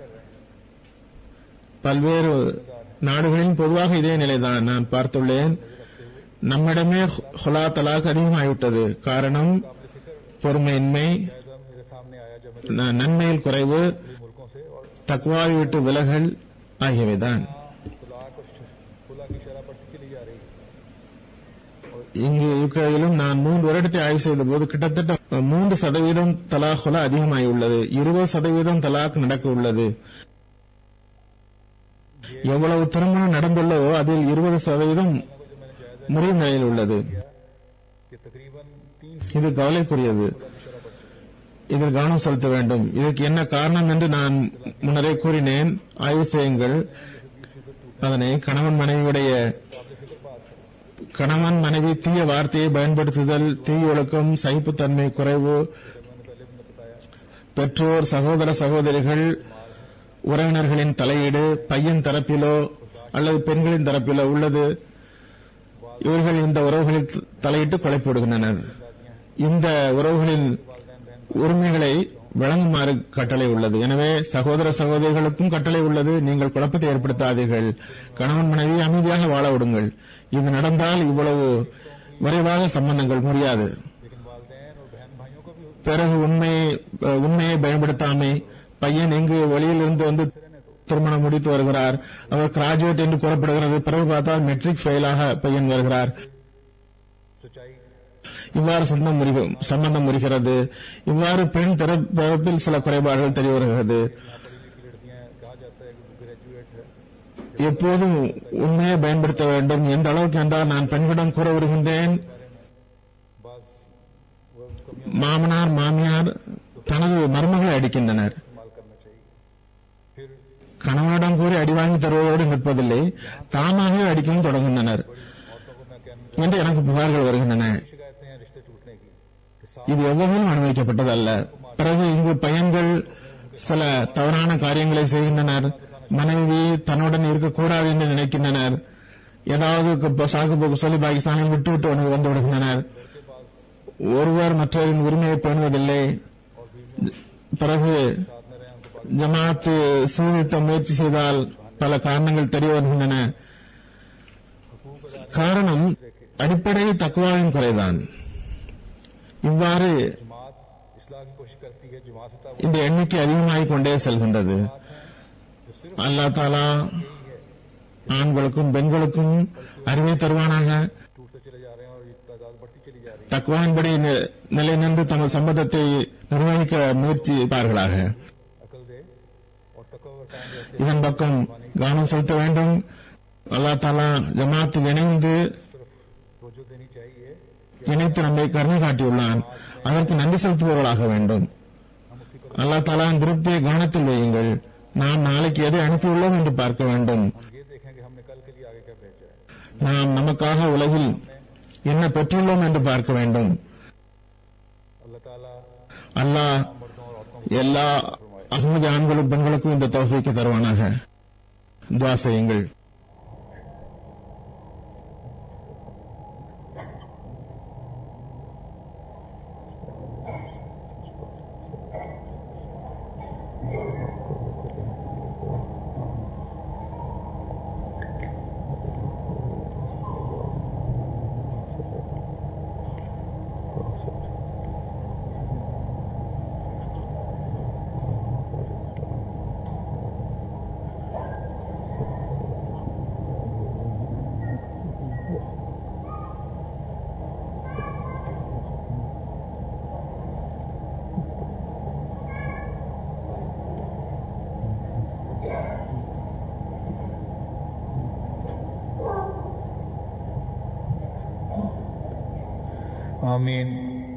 பல்வேறு நாடுகளில் பொதுவாக இதே நிலைதான் நான் பார்த்துள்ளேன் நம்மிடமே ஹுலா தலாக் அதிகமாகிவிட்டது காரணம் பொறுமையின்மை ऐसा मेरे सामने आया जब मैं ந- நன்மையில் குறைவு दूसरे मुल्कों से और தக்குவாவை விட்டு விலகல் ஆகியவைதான் तलाक और श- खुला की शरह बढ़ती चली जा रही है இங்கு யுக்ரையிலும் நான் மூன்று வருடத்தை ஆய்வு செய்த போது கிட்டத்தட்ட மூன்று சதவீதம் தலாகுலா அதிகமாகியுள்ளது இருபது சதவீதம் தலாக் நடக்க உள்ளது எவ்வளவு திருமணம் நடந்துள்ளதோ அதில் இருபது சதவீதம் முறிவு நிலையில் உள்ளது कि तकरीबन तीन இது கவலைக்குரியது இதில் கவனம் செலுத்த வேண்டும் இதற்கு என்ன காரணம் என்று நான் முன்னரே கூறினேன் ஆய்வு செய்யுங்கள் அதனை கணவன் மனைவியுடைய கணவன் மனைவி தீய வார்த்தையை பயன்படுத்துதல் தீய ஒழுக்கம் சகிப்புத்தன்மை குறைவு பெற்றோர் சகோதர சகோதரிகள் உறவினர்களின் தலையீடு பையன் தரப்பிலோ அல்லது பெண்களின் தரப்பிலோ உள்ளது இவர்கள் இந்த உறவுகளில் தலையிட்டு கொலை போடுகின்றனர் இந்த உறவுகளின் உரிமைகளை வழங்குமாறு கட்டளை உள்ளது எனவே சகோதர சகோதரிகளுக்கும் கட்டளை உள்ளது நீங்கள் குழப்பத்தை ஏற்படுத்தாதீர்கள் கணவன் மனைவி அமைதியாக வாழ விடுங்கள் இது நடந்தால் இவ்வளவு விரைவாக சம்பந்தங்கள் முடியாது लेकिन वालदेन और बहन भाइयों को भी பிறகு உண்மை அஹ், உண்மையை பயன்படுத்தாமை பையன் எங்கு வெளியில் இருந்து வந்து திருமணம் முடித்து வருகிறார் அவர் கிராஜுவேட் என்று கூறப்படுகிறது பிறகு பார்த்தால் மெட்ரிக் ஃபெயிலாக பையன் வருகிறார் सच्चाई இவ்வாறு சம்பந்தம் முறிக- சம்பந்தம் முறிகிறது இவ்வாறு பெண் தரப்- தரப்பில் சில குறைபாடுகள் தெரிய வருகிறது पढ़ी लिखी लड़कियां कहा जाता है कि ग्रेजुएट है எப்போதும் உண்மையை பயன்படுத்த வேண்டும் எந்த அளவுக்கு என்றால் நான் பெண்களிடம் கூற வருகின்றேன் बस वो कमियां மாமனார் மாமியார் தனது மருமகளை அடிக்கின்றனர் इस्तेमाल करना चाहिए फिर கணவனிடம் கூறி அடி வாங்கி தருவதோடு நிற்பதில்லை தாமாகவே அடிக்கவும் தொடங்குகின்றனர் औरतों को मैं कहना என்று எனக்கு புகார்கள் வருகின்றன शिकायतें हैं रिश्ते टूटने की कि साफ இது எவ்வளவும் அனுமதிக்கப்பட்டதல்ல பிறகு இங்கு பையன்கள் சில தவறான காரியங்களை செய்கின்றனர் மனைவி தன்னுடன் இருக்கக்கூடாது என்று நினைக்கின்றனர் ஏதாவது கு- சாக்கு போக்கு சொல்லி பாகிஸ்தானில் விட்டுவிட்டு வந்து வந்து விடுகின்றனர் ஒருவர் மற்றவரின் உரிமையை பேணுவதில்லை பிறகு साथ में रहे उनको ஜமாத் சீர்திருத்த முயற்சி செய்தால் பல காரணங்கள் தெரிய வருகின்றன காரணம் அடிப்படை தக்குவாவின் குறைதான் இவ்வாறு जमात इस्लाह की कोशिश करती है जमात से ताल्लुक இந்த எண்ணிக்கை அதிகமாகிக் கொண்டே செல்கின்றது जो सिर्फ அல்லா தாலா ஆண்களுக்கும் பெண்களுக்கும் அறிவை தருவானாக टूटते चले जा रहे हैं और ये तादाद बढ़ती चली जा रही है தக்குவான்படி நி- நிலை நின்று தமது சம்பந்தத்தை நிர்வகிக்க முயற்சிப்பார்களாக अकल दे और तकवर कायम रहते இதன் பக்கம் கவனம் செலுத்த வேண்டும் அல்லா தாலா ஜமாத்தில் இணைந்து तरफ तवज्जो देनी चाहिए இணைத்து நம்மை கருணை காட்டியுள்ளான் அதற்கு நன்றி செலுத்துபவர்களாக வேண்டும் हम उसी पर அல்லா தாலாவின் திருப்தியை கவனத்தில் வையுங்கள் நாம் நாளைக்கு எதை அனுப்பியுள்ளோம் என்று பார்க்க வேண்டும் हम ये देखें कि हमने कल के लिए आगे क्या भेजा है நாம் நமக்காக உலகில் என்ன பெற்றுள்ளோம் என்று பார்க்க வேண்டும் अल्लाह ताला அல்லாஹ் मर्दों और औरतों எல்லா அகமது ஆண்களும் பெண்களுக்கும் இந்த தௌஃபீக்கு தருவானாக துவா செய்யுங்கள் आमीन